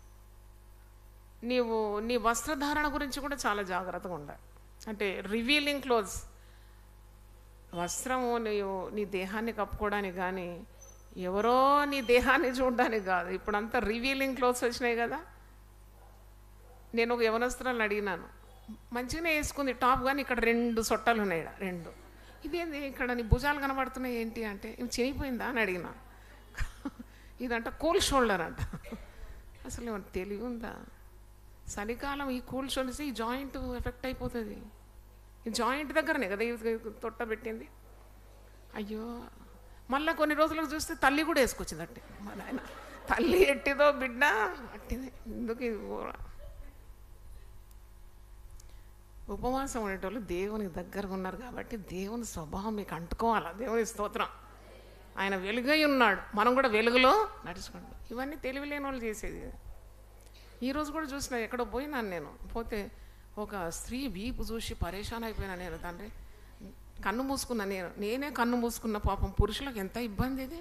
నీవు నీ వస్త్రధారణ గురించి కూడా చాలా జాగ్రత్తగా ఉండాలి అంటే రివీలింగ్ క్లోజ్ వస్త్రము నీవు నీ దేహాన్ని కప్పుకోవడానికి కానీ ఎవరో నీ దేహాన్ని చూడడానికి కాదు ఇప్పుడంతా రివీలింగ్ క్లోత్స్ వచ్చినాయి కదా నేను ఒక యవనస్త్రాలను అడిగినాను మంచిగానే వేసుకుంది టాప్ కానీ ఇక్కడ రెండు సొట్టాలు ఉన్నాయి ఈడ, రెండు ఇదేంది ఇక్కడ నీ భుజాలు కనబడుతున్నాయి ఏంటి అంటే ఇవి చినిగిపోయిందా అని అడిగినా ఇదంట కూల్ షోల్డర్ అంట అసలు ఏమన్నా తెలివి ఉందా చలికాలం ఈ కూల్ షోల్డర్స్ ఈ జాయింట్ ఎఫెక్ట్ అయిపోతుంది ఈ జాయింట్ దగ్గరనే కదా ఇది తొట్ట పెట్టింది అయ్యో మళ్ళీ కొన్ని రోజులకు చూస్తే తల్లి కూడా వేసుకొచ్చింది అట్టే మా నాయన తల్లి ఎట్టిదో బిడ్డ అట్టిది ఎందుకు ఇది ఘోర. ఉపవాసం ఉండేటోళ్ళు దేవునికి దగ్గరగా ఉన్నారు కాబట్టి దేవుని స్వభావం మీకు అంటుకోవాలా దేవుని స్తోత్రం ఆయన వెలుగై ఉన్నాడు మనం కూడా వెలుగులో నడుచుకోండి ఇవన్నీ తెలివి లేని వాళ్ళు చేసేది ఈరోజు కూడా చూసిన ఎక్కడో పోయినాను నేను పోతే ఒక స్త్రీ వీపు చూసి పరేషాన్ అయిపోయినా నేను తండ్రి కన్ను మూసుకున్నా నేను నేనే కన్ను మూసుకున్న పాపం పురుషులకు ఎంత ఇబ్బంది ఇది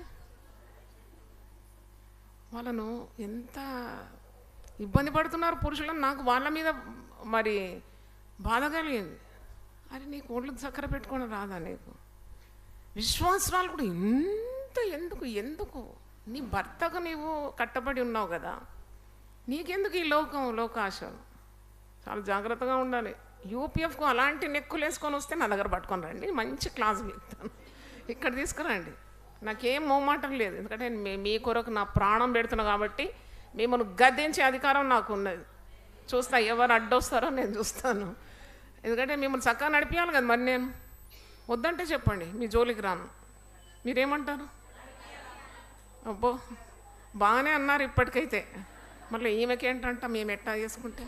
వాళ్ళను ఎంత ఇబ్బంది పడుతున్నారు పురుషులను నాకు వాళ్ళ మీద మరి బాధ కలిగింది అరే నీకు ఒళ్ళు చక్కెర పెట్టుకొని రాదా నీకు విశ్వాసరాలు కూడా ఇంత ఎందుకు ఎందుకు నీ భర్తకు నీవు కట్టబడి ఉన్నావు కదా నీకెందుకు ఈ లోకం లోకాశలు చాలా జాగ్రత్తగా ఉండాలి యూపీఎఫ్కు అలాంటి నెక్కులు వేసుకొని వస్తే నా దగ్గర పట్టుకొని రండి మంచి క్లాస్ చెప్తాను ఇక్కడ తీసుకురండి నాకేం మోమాటం లేదు ఎందుకంటే నేను మీ- మీ కొరకు నా ప్రాణం పెడుతున్నా కాబట్టి మిమ్మల్ని గద్దించే అధికారం నాకు ఉన్నది చూస్తా ఎవరు అడ్డొస్తారో నేను చూస్తాను ఎందుకంటే మిమ్మల్ని చక్కగా నడిపించాలి కదా మరి నేను వద్దంటే చెప్పండి మీ జోలికి రాను మీరేమంటారు అబ్బో బాగానే అన్నారు ఇప్పటికైతే మళ్ళీ ఈమెకేంటంట మేము ఎట్టా చేసుకుంటే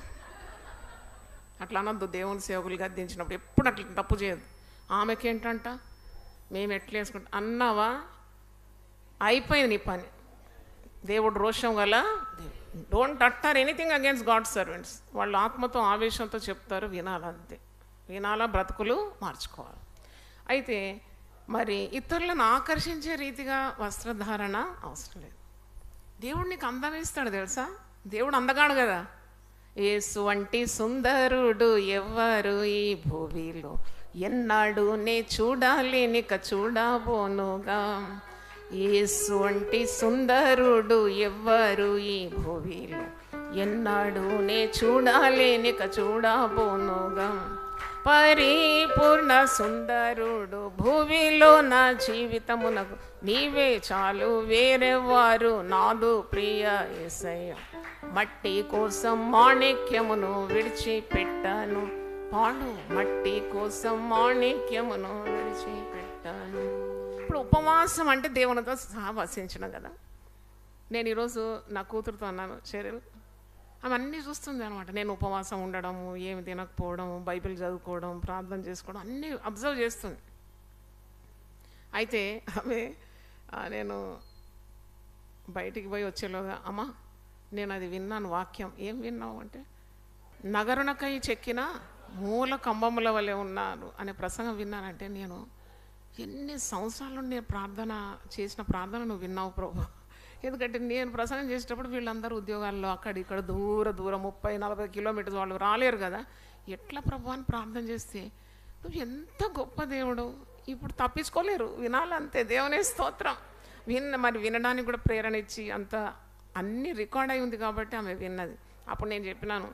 అట్లా అనొద్దు దేవుని సేవకులు గద్దించినప్పుడు ఎప్పుడు అట్లా తప్పు చేయదు ఆమెకేంటంట మేము ఎట్లా వేసుకుంటాం అన్నావా అయిపోయింది నీ పని దేవుడు రోషం గల don't utter anything against God servants వాళ్ళు ఆత్మతో ఆవేశంతో చెప్తారు వినాలంతే వినాలా బ్రతుకులు మార్చుకోవాలి అయితే మరి ఇతరులను ఆకర్షించే రీతిగా వస్త్రధారణ అవసరం లేదు దేవుడు నీకు అందం ఇస్తాడు తెలుసా దేవుడు అందగాడు కదా ఏసు వంటి సుందరుడు ఎవ్వరు ఈ భూమిలో ఎన్నాడు నే చూడాలి నిక చూడబోనుగా ఏసు వంటి సుందరుడు ఎవ్వరు ఈ భూమిలో ఎన్నాడు నే చూడాలి నిక చూడబోనుగా పరిపూర్ణ సుందరుడు భూమిలో నా జీవితమునకు నీవే చాలు వేరెవారు నాదు ప్రియ ఏసయ్య మట్టి కోసం మాణిక్యమును విడిచిపెట్టాను పాడు మట్టి కోసం మాణిక్యమును విడిచిపెట్టాను ఇప్పుడు ఉపవాసం అంటే దేవునితో సహవసించడం కదా నేను ఈరోజు నా కూతురుతో అన్నాను చర్యలు ఆమె అన్నీ చూస్తుంది అనమాట నేను ఉపవాసం ఉండడము ఏమి తినకపోవడం బైబిల్ చదువుకోవడం ప్రార్థన చేసుకోవడం అన్నీ అబ్జర్వ్ చేస్తుంది అయితే ఆమె ఆ, నేను బయటికి పోయి వచ్చేలోగా అమ్మా నేను అది విన్నాను వాక్యం ఏం విన్నావు అంటే నగరునకై చెక్కిన మూల కంబముల వలె ఉన్నారు అనే ప్రసంగం విన్నానంటే నేను ఎన్ని సంవత్సరాల నుండి నేను ప్రార్థన చేసిన ప్రార్థన నువ్వు విన్నావు ప్రభు ఎందుకంటే నేను ప్రసంగం చేసేటప్పుడు వీళ్ళందరూ ఉద్యోగాల్లో అక్కడ ఇక్కడ దూర దూరం ముప్పై నలభై కిలోమీటర్స్ వాళ్ళు రాలేరు కదా ఎట్లా ప్రభు అని ప్రార్థన చేస్తే నువ్వు ఎంత గొప్ప దేవుడు ఇప్పుడు తప్పించుకోలేరు వినాలంతే దేవునే స్తోత్రం విన్న మరి వినడానికి కూడా ప్రేరణ ఇచ్చి అంత అన్ని రికార్డ్ అయి ఉంది కాబట్టి ఆమె విన్నది అప్పుడు నేను చెప్పినాను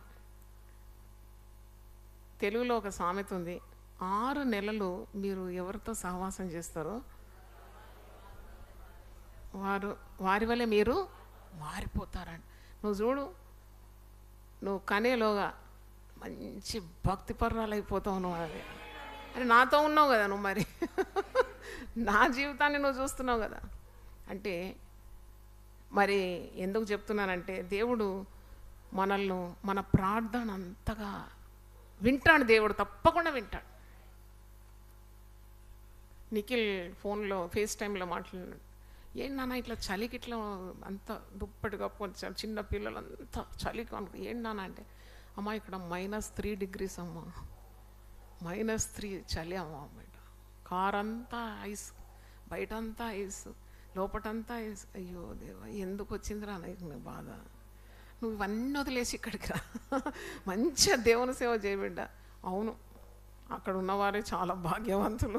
తెలుగులో ఒక సామెత ఉంది ఆరు నెలలు మీరు ఎవరితో సహవాసం చేస్తారో వారు వారి వల్లే మీరు మారిపోతారండి నువ్వు చూడు నువ్వు కనేలోగా మంచి భక్తిపర్రాలు అయిపోతావు నువ్వు అది అరే నాతో ఉన్నావు కదా నువ్వు మరి నా జీవితాన్ని నువ్వు చూస్తున్నావు కదా అంటే మరి ఎందుకు చెప్తున్నానంటే దేవుడు మనల్ని మన ప్రార్థన అంతగా వింటాడు దేవుడు తప్పకుండా వింటాడు నిఖిల్ ఫోన్లో ఫేస్ టైంలో మాట్లాడినాడు ఏం నాన్న ఇట్లా చలికి ఇట్లా అంత దుప్పటి కప్పుకొని చ- చిన్న పిల్లలు అంతా చలికి అనుకో ఏం నాన్న అంటే అమ్మ ఇక్కడ మైనస్ త్రీ డిగ్రీస్ అమ్మ మైనస్ త్రీ చలి అమ్మ బయట కార్ అంతా ఐస్ బయట అంతా ఐస్ లోపటంతా ఐస్ అయ్యో దేవా ఎందుకు వచ్చిందిరా నీకు నీ బాధ నువ్వు ఇవన్నీ వదిలేసి ఇక్కడికి రా మంచిగా దేవుని సేవ చేయబిడ్డ అవును అక్కడ ఉన్నవారే చాలా భాగ్యవంతులు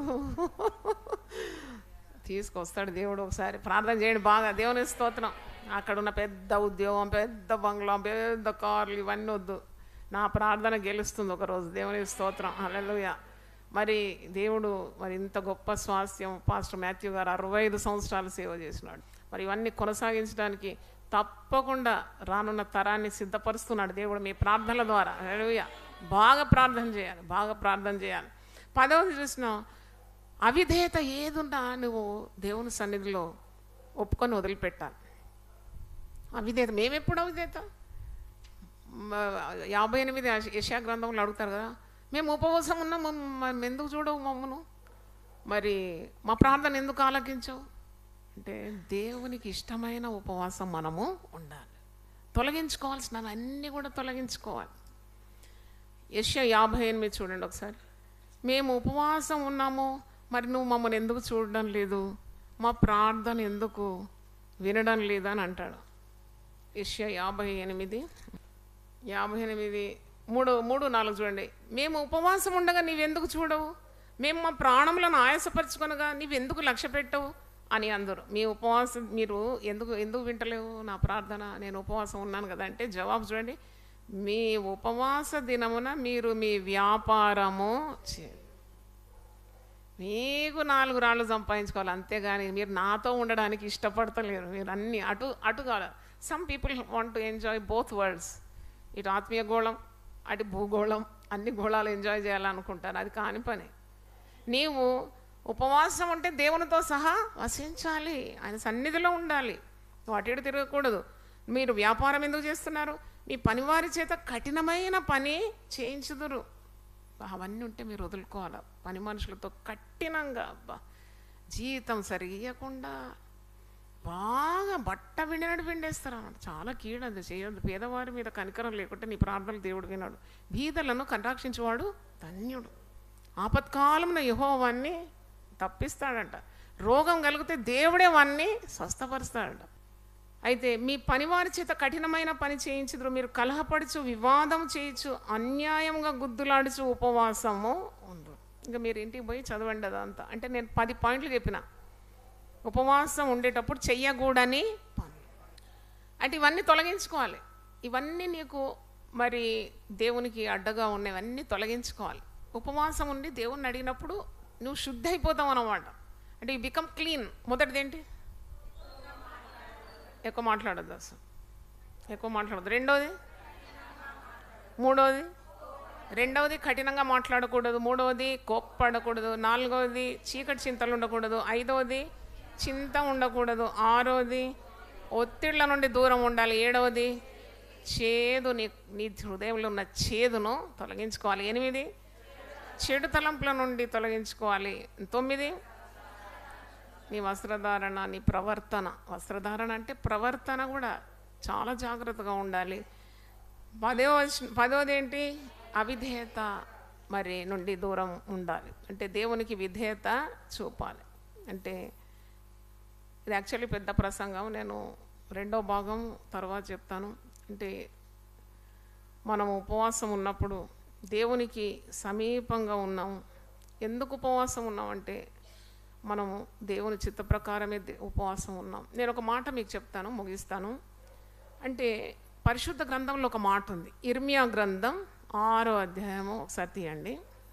తీసుకొస్తాడు దేవుడు ఒకసారి ప్రార్థన చేయండి బాగా దేవుని స్తోత్రం అక్కడ ఉన్న పెద్ద ఉద్యోగం పెద్ద బంగ్లా పెద్ద కార్లు ఇవన్నీ వద్దు నా ప్రార్థన గెలుస్తుంది ఒకరోజు దేవుని స్తోత్రం హల్లెలూయా మరి దేవుడు మరి ఇంత గొప్ప స్వాస్థ్యం పాస్టర్ మాథ్యూ గారు అరవై ఐదు సంవత్సరాలు సేవ చేసినాడు మరి ఇవన్నీ కొనసాగించడానికి తప్పకుండా రానున్న తరాన్ని సిద్ధపరుస్తున్నాడు దేవుడు మీ ప్రార్థనల ద్వారా హల్లెలూయా బాగా ప్రార్థన చేయాలి బాగా ప్రార్థన చేయాలి పదవది చూసిన అవిధేయత ఏదున్నా నువ్వు దేవుని సన్నిధిలో ఒప్పుకొని వదిలిపెట్టాలి అవిధేయత మేమెప్పుడు అవిధేయత మ- యాభై ఎనిమిది యశ- యెషయా గ్రంథంలో అడుగుతారు కదా మేము ఉపవాసం ఉన్నాం మమ్మ- మనం ఎందుకు చూడవు మమ్మను మరి మా ప్రార్థన ఎందుకు ఆలకించవు అంటే దేవునికి ఇష్టమైన ఉపవాసం మనము ఉండాలి తొలగించుకోవాల్సిన అన్నీ కూడా తొలగించుకోవాలి యశ యాభై ఎనిమిది చూడండి ఒకసారి మేము ఉపవాసం ఉన్నాము మరి నువ్వు మమ్మల్ని ఎందుకు చూడడం లేదు మా ప్రార్థన ఎందుకు వినడం లేదు అని అంటాడు యశ యాభై ఎనిమిది యాభై ఎనిమిది మూడు మూడు నాలుగు చూడండి మేము ఉపవాసం ఉండగా నీవెందుకు చూడవు మేము మా ప్రాణములను ఆయాసపరచుకొనగా నీవెందుకు లక్ష్య పెట్టవు అని అందరు మీ ఉపవాసం మీరు ఎందుకు ఎందుకు వింటలేవు నా ప్రార్థన నేను ఉపవాసం ఉన్నాను కదా అంటే జవాబు చూడండి మీ ఉపవాస దినమున మీరు మీ వ్యాపారము చే మీకు నాలుగు రాళ్ళు సంపాదించుకోవాలి అంతేగాని మీరు నాతో ఉండడానికి ఇష్టపడతలేరు మీరు అన్ని అటు అటు కాదు some people want to enjoy both worlds ఇటు ఆత్మీయ గోళం అటు భూగోళం అన్ని గోళాలు ఎంజాయ్ చేయాలనుకుంటారు అది కాని పని నీవు ఉపవాసం ఉంటే దేవునితో సహా వసించాలి ఆయన సన్నిధిలో ఉండాలి నువ్వు అటు ఇటు తిరగకూడదు మీరు వ్యాపారం ఎందుకు చేస్తున్నారు మీ పనివారి చేత కఠినమైన పని చేయించుదురు అవన్నీ ఉంటే మీరు వదులుకోవాలి పని మనుషులతో కఠినంగా అబ్బా జీతం సరిగకుండా బాగా బట్ట పిండినట్టు పిండేస్తారు అన్నమాట చాలా కీడది చేయొద్దు పేదవారి మీద కనికరం లేకుంటే నీ ప్రార్థనలు దేవుడు వినాడు బీదలను కటాక్షించేవాడు ధన్యుడు ఆపత్కాలంలో యహోవాన్ని తప్పిస్తాడంట రోగం కలిగితే దేవుడే వాన్ని స్వస్థపరుస్తాడంట అయితే మీ పనివారి చేత కఠినమైన పని చేయించుదురు మీరు కలహపడుచు వివాదం చేయొచ్చు అన్యాయంగా గుద్దులాడుచు ఉపవాసము ఉండు ఇంకా మీరు ఇంటికి పోయి చదవండి అదంతా అంటే నేను పది పాయింట్లు చెప్పిన ఉపవాసం ఉండేటప్పుడు చెయ్యకూడని పనులు అంటే ఇవన్నీ తొలగించుకోవాలి ఇవన్నీ నీకు మరి దేవునికి అడ్డగా ఉన్నవన్నీ తొలగించుకోవాలి ఉపవాసం ఉండి దేవుణ్ణి అడిగినప్పుడు నువ్వు శుద్ధి అయిపోతావు అన్నమాట అంటే ఈ బికమ్ క్లీన్ మొదటిది ఏంటి ఎక్కువ మాట్లాడద్దు అసలు ఎక్కువ మాట్లాడద్దు రెండోది మూడోది రెండవది కఠినంగా మాట్లాడకూడదు మూడవది కోప్పడకూడదు నాలుగవది చీకటి చింతలు ఉండకూడదు ఐదవది చింత ఉండకూడదు ఆరోది ఒత్తిళ్ల నుండి దూరం ఉండాలి ఏడవది చేదు నీ నీ హృదయంలో ఉన్న చేదును తొలగించుకోవాలి ఎనిమిది చెడు తలంపుల నుండి తొలగించుకోవాలి తొమ్మిది నీ వస్త్రధారణ నీ ప్రవర్తన వస్త్రధారణ అంటే ప్రవర్తన కూడా చాలా జాగ్రత్తగా ఉండాలి పదో వచన- పదోది ఏంటి అవిధేయత మరి నుండి దూరం ఉండాలి అంటే దేవునికి విధేయత చూపాలి అంటే ఇది యాక్చువల్లీ పెద్ద ప్రసంగం నేను రెండో భాగం తర్వాత చెప్తాను అంటే మనం ఉపవాసం ఉన్నప్పుడు దేవునికి సమీపంగా ఉన్నాం ఎందుకు ఉపవాసం ఉన్నామంటే మనము దేవుని చిత్త ప్రకారమే దే- ఉపవాసం ఉన్నాం నేను ఒక మాట మీకు చెప్తాను ముగిస్తాను అంటే పరిశుద్ధ గ్రంథంలో ఒక మాట ఉంది ఇర్మియా గ్రంథం ఆరో అధ్యాయము ఒకసారి తీయండి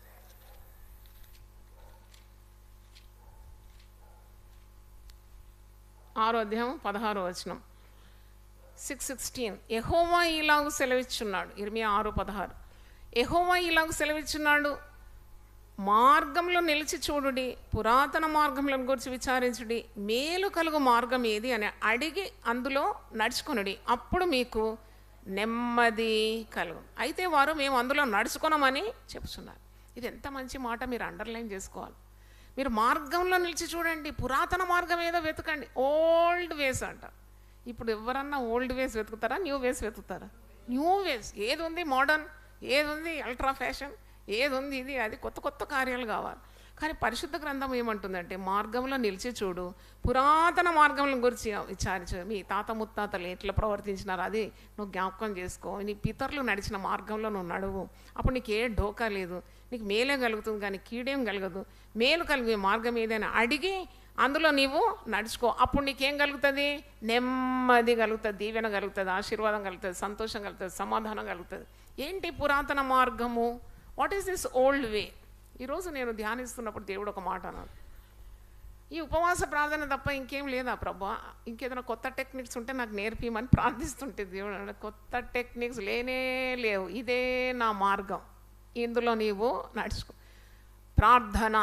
ఆరో అధ్యాయం పదహారో వచనం సిక్స్ సిక్స్టీన్ ఎహోవా ఇలాగు సెలవిచ్చున్నాడు ఇర్మియా ఆరు పదహారు ఎహోవా ఇలాగు సెలవిచ్చున్నాడు మార్గంలో నిలిచి చూడుడి పురాతన మార్గములను గురించి విచారించుడి మేలు కలుగు మార్గం ఏది అని అడిగి అందులో నడుచుకొనుడి అప్పుడు మీకు నెమ్మది కలుగు అయితే వారు మేము అందులో నడుచుకున్నామని చెప్తున్నారు ఇది ఎంత మంచి మాట మీరు అండర్లైన్ చేసుకోవాలి మీరు మార్గంలో నిలిచి చూడండి పురాతన మార్గం ఏదో వెతకండి ఓల్డ్ వేస్ అంట ఇప్పుడు ఎవరన్నా ఓల్డ్ వేస్ వెతుకుతారా న్యూ వేస్ వెతుకుతారా న్యూ వేస్ ఏది ఉంది మోడర్న్ ఏది ఉంది అల్ట్రా ఫ్యాషన్ ఏది ఉంది ఇది అది కొత్త కొత్త కార్యాలు కావాలి కానీ పరిశుద్ధ గ్రంథం ఏమంటుందంటే మార్గంలో నిలిచి చూడు పురాతన మార్గంలో గురించి విచారించు మీ తాత ముత్తాతలు ఎట్లా ప్రవర్తించినారు అది నువ్వు జ్ఞాపకం చేసుకో నీ పితరులు నడిచిన మార్గంలో నువ్వు నడువు అప్పుడు నీకు ఏ ఢోకా లేదు నీకు మేలే కలుగుతుంది కానీ కీడేం కలగదు మేలు కలిగే మార్గం ఏదైనా అడిగి అందులో నీవు నడుచుకో అప్పుడు నీకేం కలుగుతుంది నెమ్మది కలుగుతుంది దీవెన కలుగుతుంది ఆశీర్వాదం కలుగుతుంది సంతోషం కలుగుతుంది సమాధానం కలుగుతుంది ఏంటి పురాతన మార్గము what is this old way ఈరోజు నేను ధ్యానిస్తున్నప్పుడు దేవుడు ఒక మాట అన్నాడు ఈ ఉపవాస ప్రార్థన తప్ప ఇంకేం లేదా ప్రభా ఇంకేదైనా కొత్త టెక్నిక్స్ ఉంటే నాకు నేర్పిమని ప్రార్థిస్తుంటే దేవుడు అన్నాడు, కొత్త టెక్నిక్స్ లేనే లేవు ఇదే నా మార్గం ఇందులో నీవు నడుచుకో ప్రార్థన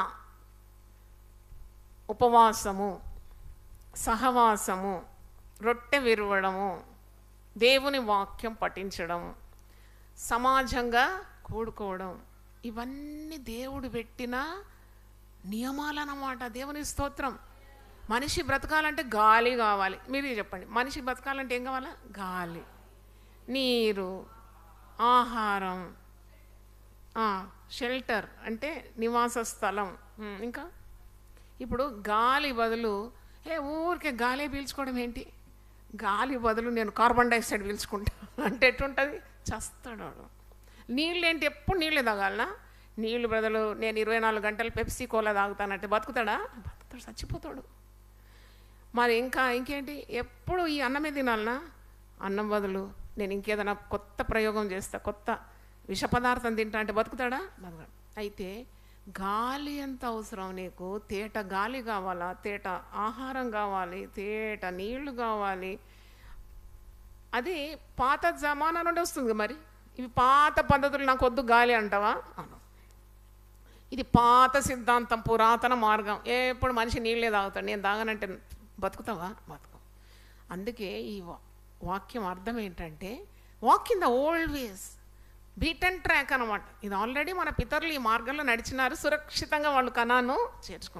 ఉపవాసము సహవాసము రొట్టె విరవడము దేవుని వాక్యం పఠించడం సమాజంగా కూడుకోవడం ఇవన్నీ దేవుడు పెట్టిన నియమాలన్నమాట దేవుని స్తోత్రం మనిషి బ్రతకాలంటే గాలి కావాలి మీరు చెప్పండి మనిషి బ్రతకాలంటే ఏం కావాలా గాలి నీరు ఆహారం షెల్టర్ అంటే నివాస స్థలం ఉమ్, ఇంకా ఇప్పుడు గాలి బదులు ఏ ఊరికే గాలి పీల్చుకోవడం ఏంటి గాలి బదులు నేను కార్బన్ డైఆక్సైడ్ పీల్చుకుంటా అంటే ఎట్లుంటుంది చస్తాడు వాడు నీళ్ళు ఏంటి ఎప్పుడు నీళ్ళే తాగాలనా నీళ్ళు బదులు నేను ఇరవై నాలుగు గంటలు పెప్సీ కోలా తాగుతానంటే బతుకుతాడా బతుకుతాడు చచ్చిపోతాడు మరి ఇంకా ఇంకేంటి ఎప్పుడు ఈ అన్నమే తినాలనా అన్నం బదులు నేను ఇంకేదైనా కొత్త ప్రయోగం చేస్తా కొత్త విష పదార్థం తింటా అంటే బతుకుతాడా బతకడు అయితే గాలి ఎంత అవసరం నీకు తేట గాలి కావాలా తేట ఆహారం కావాలి తేట నీళ్లు కావాలి అది పాత జమానా నుండి వస్తుంది మరి ఇవి పాత పద్ధతులు నాకు వద్దు గాలి అంటావా అను ఇది పాత సిద్ధాంతం పురాతన మార్గం ఎప్పుడు మనిషి నీళ్ళే తాగుతాడు నేను తాగనంటే బతుకుతావా బతుకు అందుకే ఈ వా- వాక్యం అర్థం ఏంటంటే walk in the old ways beat and track అనమాట ఇది ఆల్రెడీ మన పితరులు ఈ మార్గంలో నడిచినారు సురక్షితంగా వాళ్ళు కణాను చేర్చుకున్నారు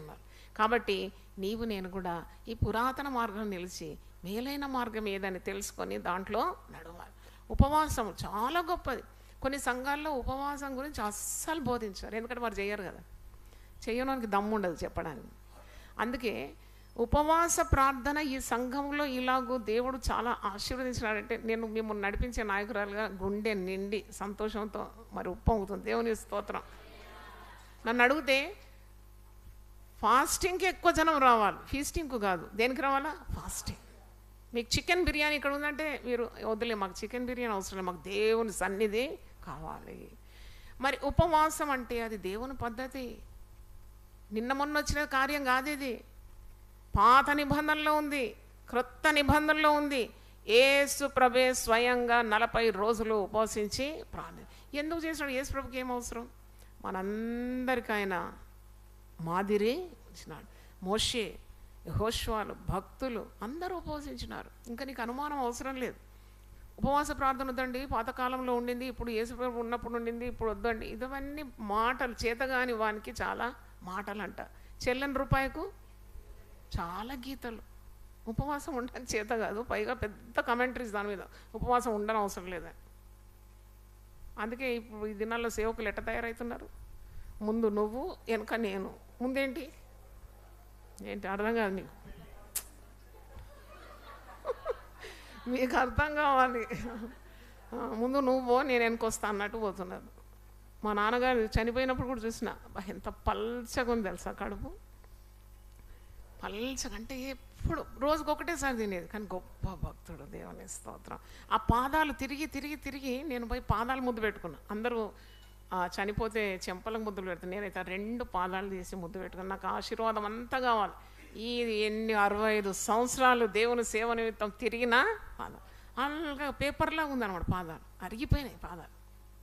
కాబట్టి నీవు నేను కూడా ఈ పురాతన మార్గం నిలిచి మేలైన మార్గం ఏదని తెలుసుకొని దాంట్లో నడవాలి ఉపవాసం చాలా గొప్పది కొన్ని సంఘాల్లో ఉపవాసం గురించి అస్సలు బోధించారు ఎందుకంటే వారు చేయరు కదా చేయడానికి దమ్ము ఉండదు చెప్పడానికి అందుకే ఉపవాస ప్రార్థన ఈ సంఘంలో ఇలాగూ దేవుడు చాలా ఆశీర్వదించినాడంటే నేను మిమ్మల్ని నడిపించే నాయకురాలుగా గుండె నిండి సంతోషంతో మరి ఉప్పొంగుతుంది దేవుని స్తోత్రం నన్ను అడిగితే ఫాస్టింగ్కి ఎక్కువ జనం రావాలి ఫీస్టింగ్కు కాదు దేనికి రావాలా ఫాస్టింగ్ మీకు చికెన్ బిర్యానీ ఇక్కడ ఉందంటే మీరు వద్దులే మాకు చికెన్ బిర్యానీ అవసరం లేదు మాకు దేవుని సన్నిధి కావాలి మరి ఉపవాసం అంటే అది దేవుని పద్ధతి నిన్న మొన్న వచ్చిన కార్యం కాదు ఇది పాత నిబంధనలో ఉంది క్రొత్త నిబంధనలో ఉంది ఏసు ప్రభే స్వయంగా నలభై రోజులు ఉపవసించి ప్రార్థన ఎందుకు చేసినాడు యేసు ప్రభుకి ఏం అవసరం మనందరికీ ఆయన మాదిరి ఇచ్చినాడు మోషే హోష్వాలు భక్తులు అందరూ ఉపవసించినారు ఇంకా నీకు అనుమానం అవసరం లేదు ఉపవాస ప్రార్థన వద్దండి పాతకాలంలో ఉండింది ఇప్పుడు యేసుప్రభు ఉన్నప్పుడు ఉండింది ఇప్పుడు వద్దండి ఇవన్నీ మాటలు చేతగాని వానికి చాలా మాటలు అంట చెల్లని రూపాయకు చాలా గీతలు ఉపవాసం ఉండడానికి చేత కాదు పైగా పెద్ద కమెంటరీస్ దాని మీద ఉపవాసం ఉండని అవసరం లేదని అందుకే ఇప్పుడు ఈ దినాల్లో సేవకులు ఎట్ట తయారవుతున్నారు ముందు నువ్వు వెనక నేను ముందేంటి ఏంటి అర్థం కాదు మీకు మీకు అర్థం కావాలి ఆ, ముందు నువ్వు పో నేను వెనకొస్తా అన్నట్టు పోతున్నారు మా నాన్నగారు చనిపోయినప్పుడు కూడా చూసిన అబ్బా, ఎంత పల్చగా ఉంది తెలుసా కడుపు పల్చగా అంటే ఎప్పుడు రోజుకి ఒకటేసారి తినేది కానీ గొప్ప భక్తుడు దేవుని స్తోత్రం ఆ పాదాలు తిరిగి తిరిగి తిరిగి నేను పోయి పాదాలు ముద్దు పెట్టుకున్నా అందరూ ఆ, చనిపోతే చెంపలకు ముద్దులు పెడతాను నేనైతే ఆ రెండు పాదాలు తీసి ముద్దు పెట్టుకున్నా నాకు ఆశీర్వాదం అంతా కావాలి ఈ ఎన్ని అరవై ఐదు సంవత్సరాలు దేవుని సేవ నిమిత్తం తిరిగినా పాదాలు అలాగా పేపర్లాగా ఉందన్నమాట పాదాలు అరిగిపోయినాయి పాదాలు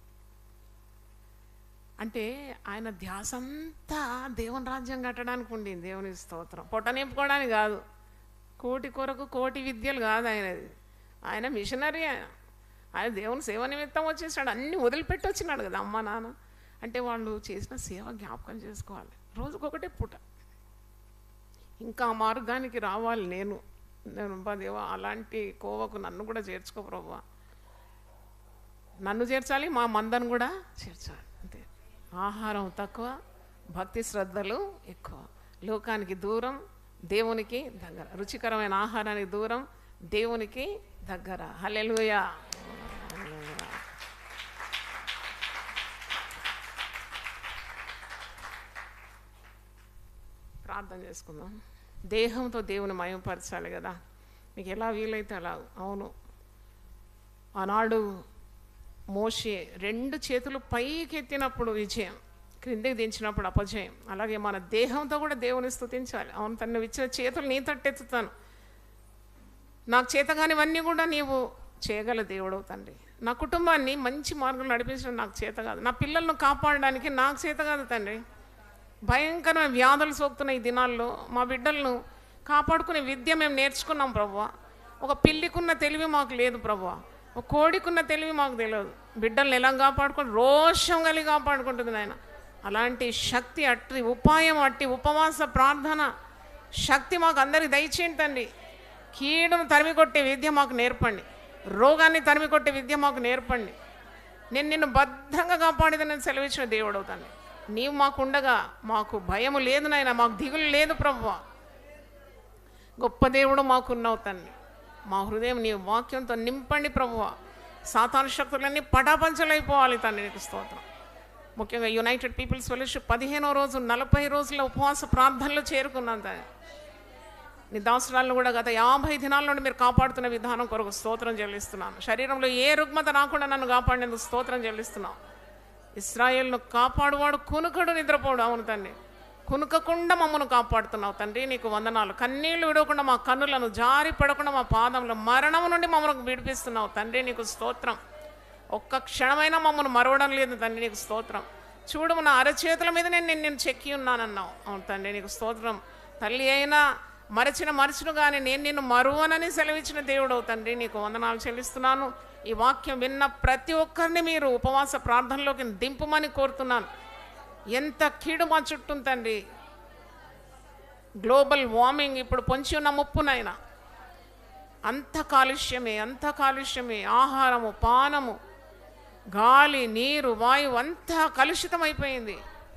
అంటే ఆయన ధ్యాస అంతా దేవుని రాజ్యం కట్టడానికి ఉండింది దేవుని స్తోత్రం పొట్ట నింపుకోవడానికి కాదు కోటి కొరకు కోటి విద్యలు కాదు ఆయనది ఆయన మిషనరీ ఆయన ఆయన దేవుని సేవ నిమిత్తం వచ్చేసాడు అన్ని వదిలిపెట్టి వచ్చినాడు కదా అమ్మ నాన్న అంటే వాళ్ళు చేసిన సేవ జ్ఞాపకం చేసుకోవాలి రోజుకొకటే పూట ఇంకా ఆ మార్గానికి రావాలి నేను నేను అబ్బా దేవా అలాంటి కోవకు నన్ను కూడా చేర్చుకో ప్రభా నన్ను చేర్చాలి మా మందను కూడా చేర్చాలి అంతే ఆహారం తక్కువ భక్తి శ్రద్ధలు ఎక్కువ లోకానికి దూరం దేవునికి దగ్గర రుచికరమైన ఆహారానికి దూరం దేవునికి దగ్గర హల్లెలూయా ప్రార్థన చేసుకుందాం దేహంతో దేవుని మయంపరచాలి కదా మీకు ఎలా వీలైతే అలా అవును ఆనాడు మోషే రెండు చేతులు పైకి ఎత్తినప్పుడు విజయం క్రిందికి దించినప్పుడు అపజయం అలాగే మన దేహంతో కూడా దేవుని స్తుతించాలి అవును తను ఇచ్చిన చేతులు నీ తట్టెత్తుతాను నాకు చేతగానివన్నీ కూడా నీవు చేయగల దేవుడవు తండ్రి నా కుటుంబాన్ని మంచి మార్గంలో నడిపించడం నాకు చేత కాదు నా పిల్లలను కాపాడడానికి నాకు చేత కాదు తండ్రి భయంకరమైన వ్యాధులు సోకుతున్న ఈ దినాల్లో మా బిడ్డలను కాపాడుకునే విద్య మేము నేర్చుకున్నాం ప్రభు ఒక పిల్లికున్న తెలివి మాకు లేదు ప్రభు ఒక కోడికున్న తెలివి మాకు తెలియదు బిడ్డల్ని ఎలా కాపాడుకొని రోషం కలిగి కాపాడుకుంటుంది నాయన అలాంటి శక్తి అట్టి ఉపాయం అట్టి ఉపవాస ప్రార్థన శక్తి మాకు అందరికి దయచేయండి తండ్రి కీడును తరిమి కొట్టే విద్య మాకు నేర్పండి రోగాన్ని తరిమి కొట్టే విద్య మాకు నేర్పండి నేను నిన్ను బద్ధంగా కాపాడేదని సెలవిచ్చిన దేవుడు అవుతాను నీవు మాకుండగా మాకు భయము లేదు నాయన మాకు దిగులు లేదు ప్రభువ గొప్ప దేవుడు మాకున్నావు తండ్రి మా హృదయం నీ వాక్యంతో నింపండి ప్రభువ సాతాను శక్తులన్నీ పటాపంచలైపోవాలి తండ్రి నీకు స్తోత్రం ముఖ్యంగా యునైటెడ్ పీపుల్స్ ఫెలోషిప్ పదిహేనో రోజు నలభై రోజుల ఉపవాస ప్రార్థనలో చేరుకున్నాను తండ్రి నీ దాసురాలను కూడా గత యాభై దినాల నుండి మీరు కాపాడుతున్న విధానం కొరకు స్తోత్రం చెల్లిస్తున్నాను శరీరంలో ఏ రుగ్మత రాకుండా నన్ను కాపాడేందుకు స్తోత్రం చెల్లిస్తున్నాను ఇస్రాయేల్ను కాపాడువాడు కునుకడు నిద్రపోడు అవును తండ్రి కునుకకుండా మమ్మను కాపాడుతున్నావు తండ్రి నీకు వందనాలు కన్నీళ్లు విడవకుండా మా కన్నులను జారి పడకుండా మా పాదంలో మరణం నుండి మమ్మల్ని విడిపిస్తున్నావు తండ్రి నీకు స్తోత్రం ఒక్క క్షణమైనా మమ్మల్ని మరవడం లేదు తండ్రి నీకు స్తోత్రం చూడు నా అరచేతుల మీద నేను నిన్ను నేను చెక్కి ఉన్నానన్నావు అవును తండ్రి నీకు స్తోత్రం తల్లి అయినా మరచిన మరచును కానీ నేను నిన్ను మరువనని సెలవిచ్చిన దేవుడు తండ్రి నీకు వందనాలు చెల్లిస్తున్నాను ఈ వాక్యం విన్న ప్రతి ఒక్కరిని మీరు ఉపవాస ప్రార్థనలోకి దింపమని కోరుతున్నాను ఎంత కీడు మా చుట్టూ తండ్రి గ్లోబల్ వార్మింగ్ ఇప్పుడు పొంచి ఉన్న ముప్పు నాయన అంత కాలుష్యమే అంత కాలుష్యమే ఆహారము పానము గాలి నీరు వాయువు అంతా కలుషితం అయిపోయింది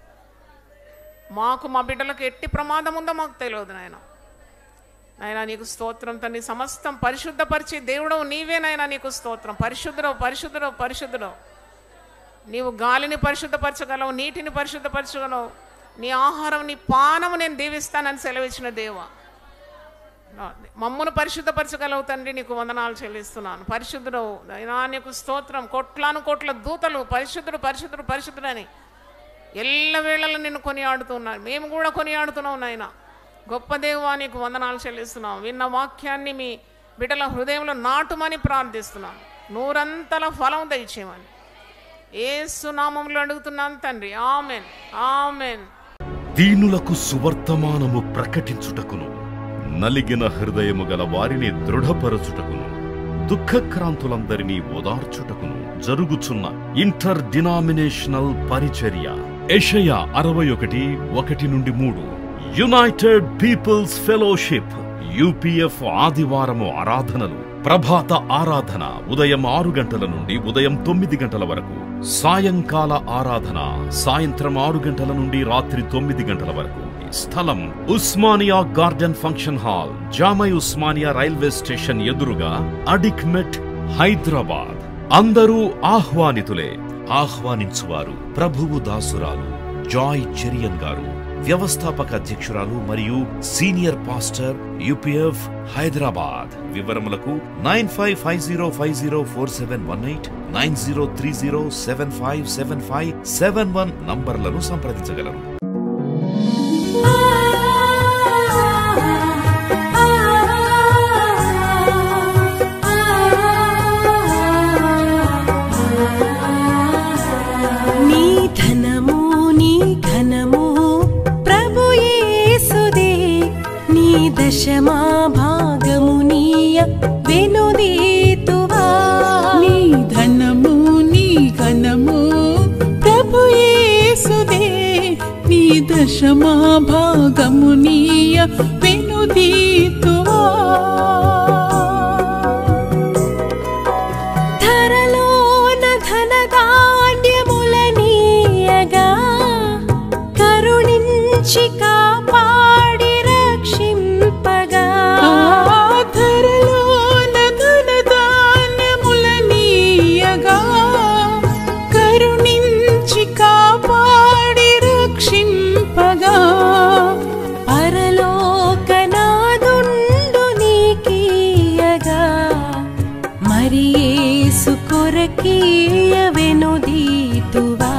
మాకు మా బిడ్డలకు ఎట్టి ప్రమాదం ఉందో మాకు తెలియదు నాయన నాయన నీకు స్తోత్రం తండ్రి సమస్తం పరిశుద్ధపరిచే దేవుడవు నీవే నాయన నీకు స్తోత్రం పరిశుద్ధుడవు పరిశుద్ధుడవు పరిశుద్ధుడవు నీవు గాలిని పరిశుద్ధపరచగలవు నీటిని పరిశుద్ధపరచగలవు నీ ఆహారం నీ పానము నేను దీవిస్తానని సెలవిచ్చిన దేవ మమ్మను పరిశుద్ధపరచగలవు తండ్రి నీకు వందనాలు చెల్లిస్తున్నాను పరిశుద్ధుడవు అయినా నీకు స్తోత్రం కొట్లాను కోట్ల దూతలు పరిశుద్ధుడు పరిశుద్ధుడు పరిశుద్ధుడని ఎల్లవేళలా నిన్ను కొనియాడుతున్నాను మేము కూడా కొనియాడుతున్నాం నాయన గొప్ప దేవా నీకు వందనాలు చెల్లిస్తున్నాం విన్న వాక్యాన్ని మీ బిడ్డల హృదయంలో నాటుమని ప్రార్థిస్తున్నాం నూరంతల ఫలం దయచేయమని ఏసునామంలో అడుగుతున్నాను తండ్రి ఆమెన్ ఆమెన్ దీనులకు సువర్తమానము ప్రకటించుటకును నలిగిన హృదయము గల వారిని దృఢపరచుటకును దుఃఖక్రాంతులందరినీ ఓదార్చుటకును జరుగుచున్న ఇంటర్ డినామినేషనల్ పరిచర్య ఎషయ అరవై ఒకటి ఒకటి నుండి మూడు యునైటెడ్ పీపుల్స్ ఫెలోషిప్ యూపీఎఫ్ ఆదివారము ఆరాధనలు ప్రభాత ఆరాధన ఉదయం ఆరు గంటల నుండి ఉదయం తొమ్మిది గంటల వరకు సాయంకాల ఆరాధన సాయంత్రం ఆరు గంటల నుండి రాత్రి తొమ్మిది గంటల వరకు స్థలం Osmania garden function hall Jamai Osmania railway station ఎదురుగా అడిక్మెట్ హైదరాబాద్ అందరూ ఆహ్వానితులే ఆహ్వానించువారు ప్రభువు దాసురాలు జాయ్ చెరియన్ గారు వ్యవస్థాపక అధ్యక్షురాలు మరియు సీనియర్ పాస్టర్ యూపీఎఫ్ హైదరాబాద్ వివరములకు nine five five zero five zero four seven one eight nine zero three zero seven five seven five seven one నంబర్లను సంప్రదించగలరు నీ ధనము నీ ఘనము ప్రభు యేసుదే నీ దశమా భాగము నీయ వెనుదీతువా నీ ధనము నీ ఘనము ప్రభు యేసుదే నీ దశమా భాగము నీయ వెనుదీతువా ధరలోన ధనధాన్యములనీయగా కరుణించి కాపాడి రక్షింపగా ఆధరలోన ధనధాన్యములనీయగా కరుణించి కాపాడి రక్షింపగా పరలోకనాదుండు నీకీయగా మరి యేసు కొరకీయ వెనుదీతువా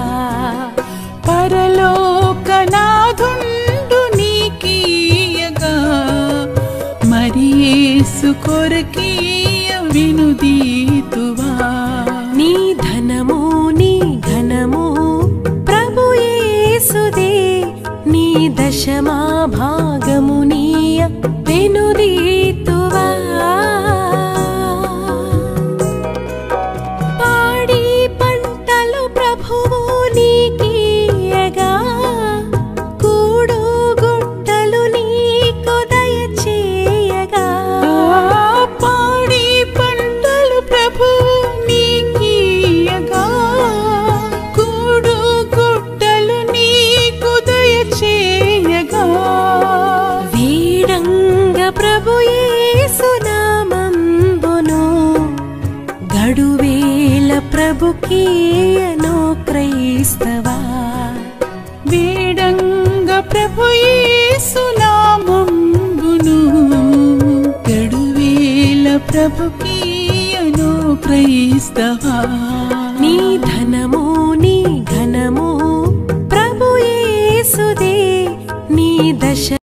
పరలోకనాథుండు నీకీయగా మరి యేసు కొరకీయ వినుదీతువా నీ ధనము నీ ఘనము ప్రభు యేసుదే నీ దశమా భాగము నీయ వెనుదీతువా పాడి పంటలు ప్రభువు నీకీయగా కూడు గుట్టలు నీకు దయచేయగా ఆ పాడి పంటలు ప్రభు నీకీయగా కూడు గుడ్డలు నీకు దయచేయగా వీడంగ ప్రభు యేసునామంబును గడువేల ప్రభుకీయను క్రైస్తవా వేడంగ ప్రభు యేసునామంబును గడువేల ప్రభుకీయను క్రైస్తవా నీ ధనము నీ ఘనము ప్రభు యేసుదే నీ దశ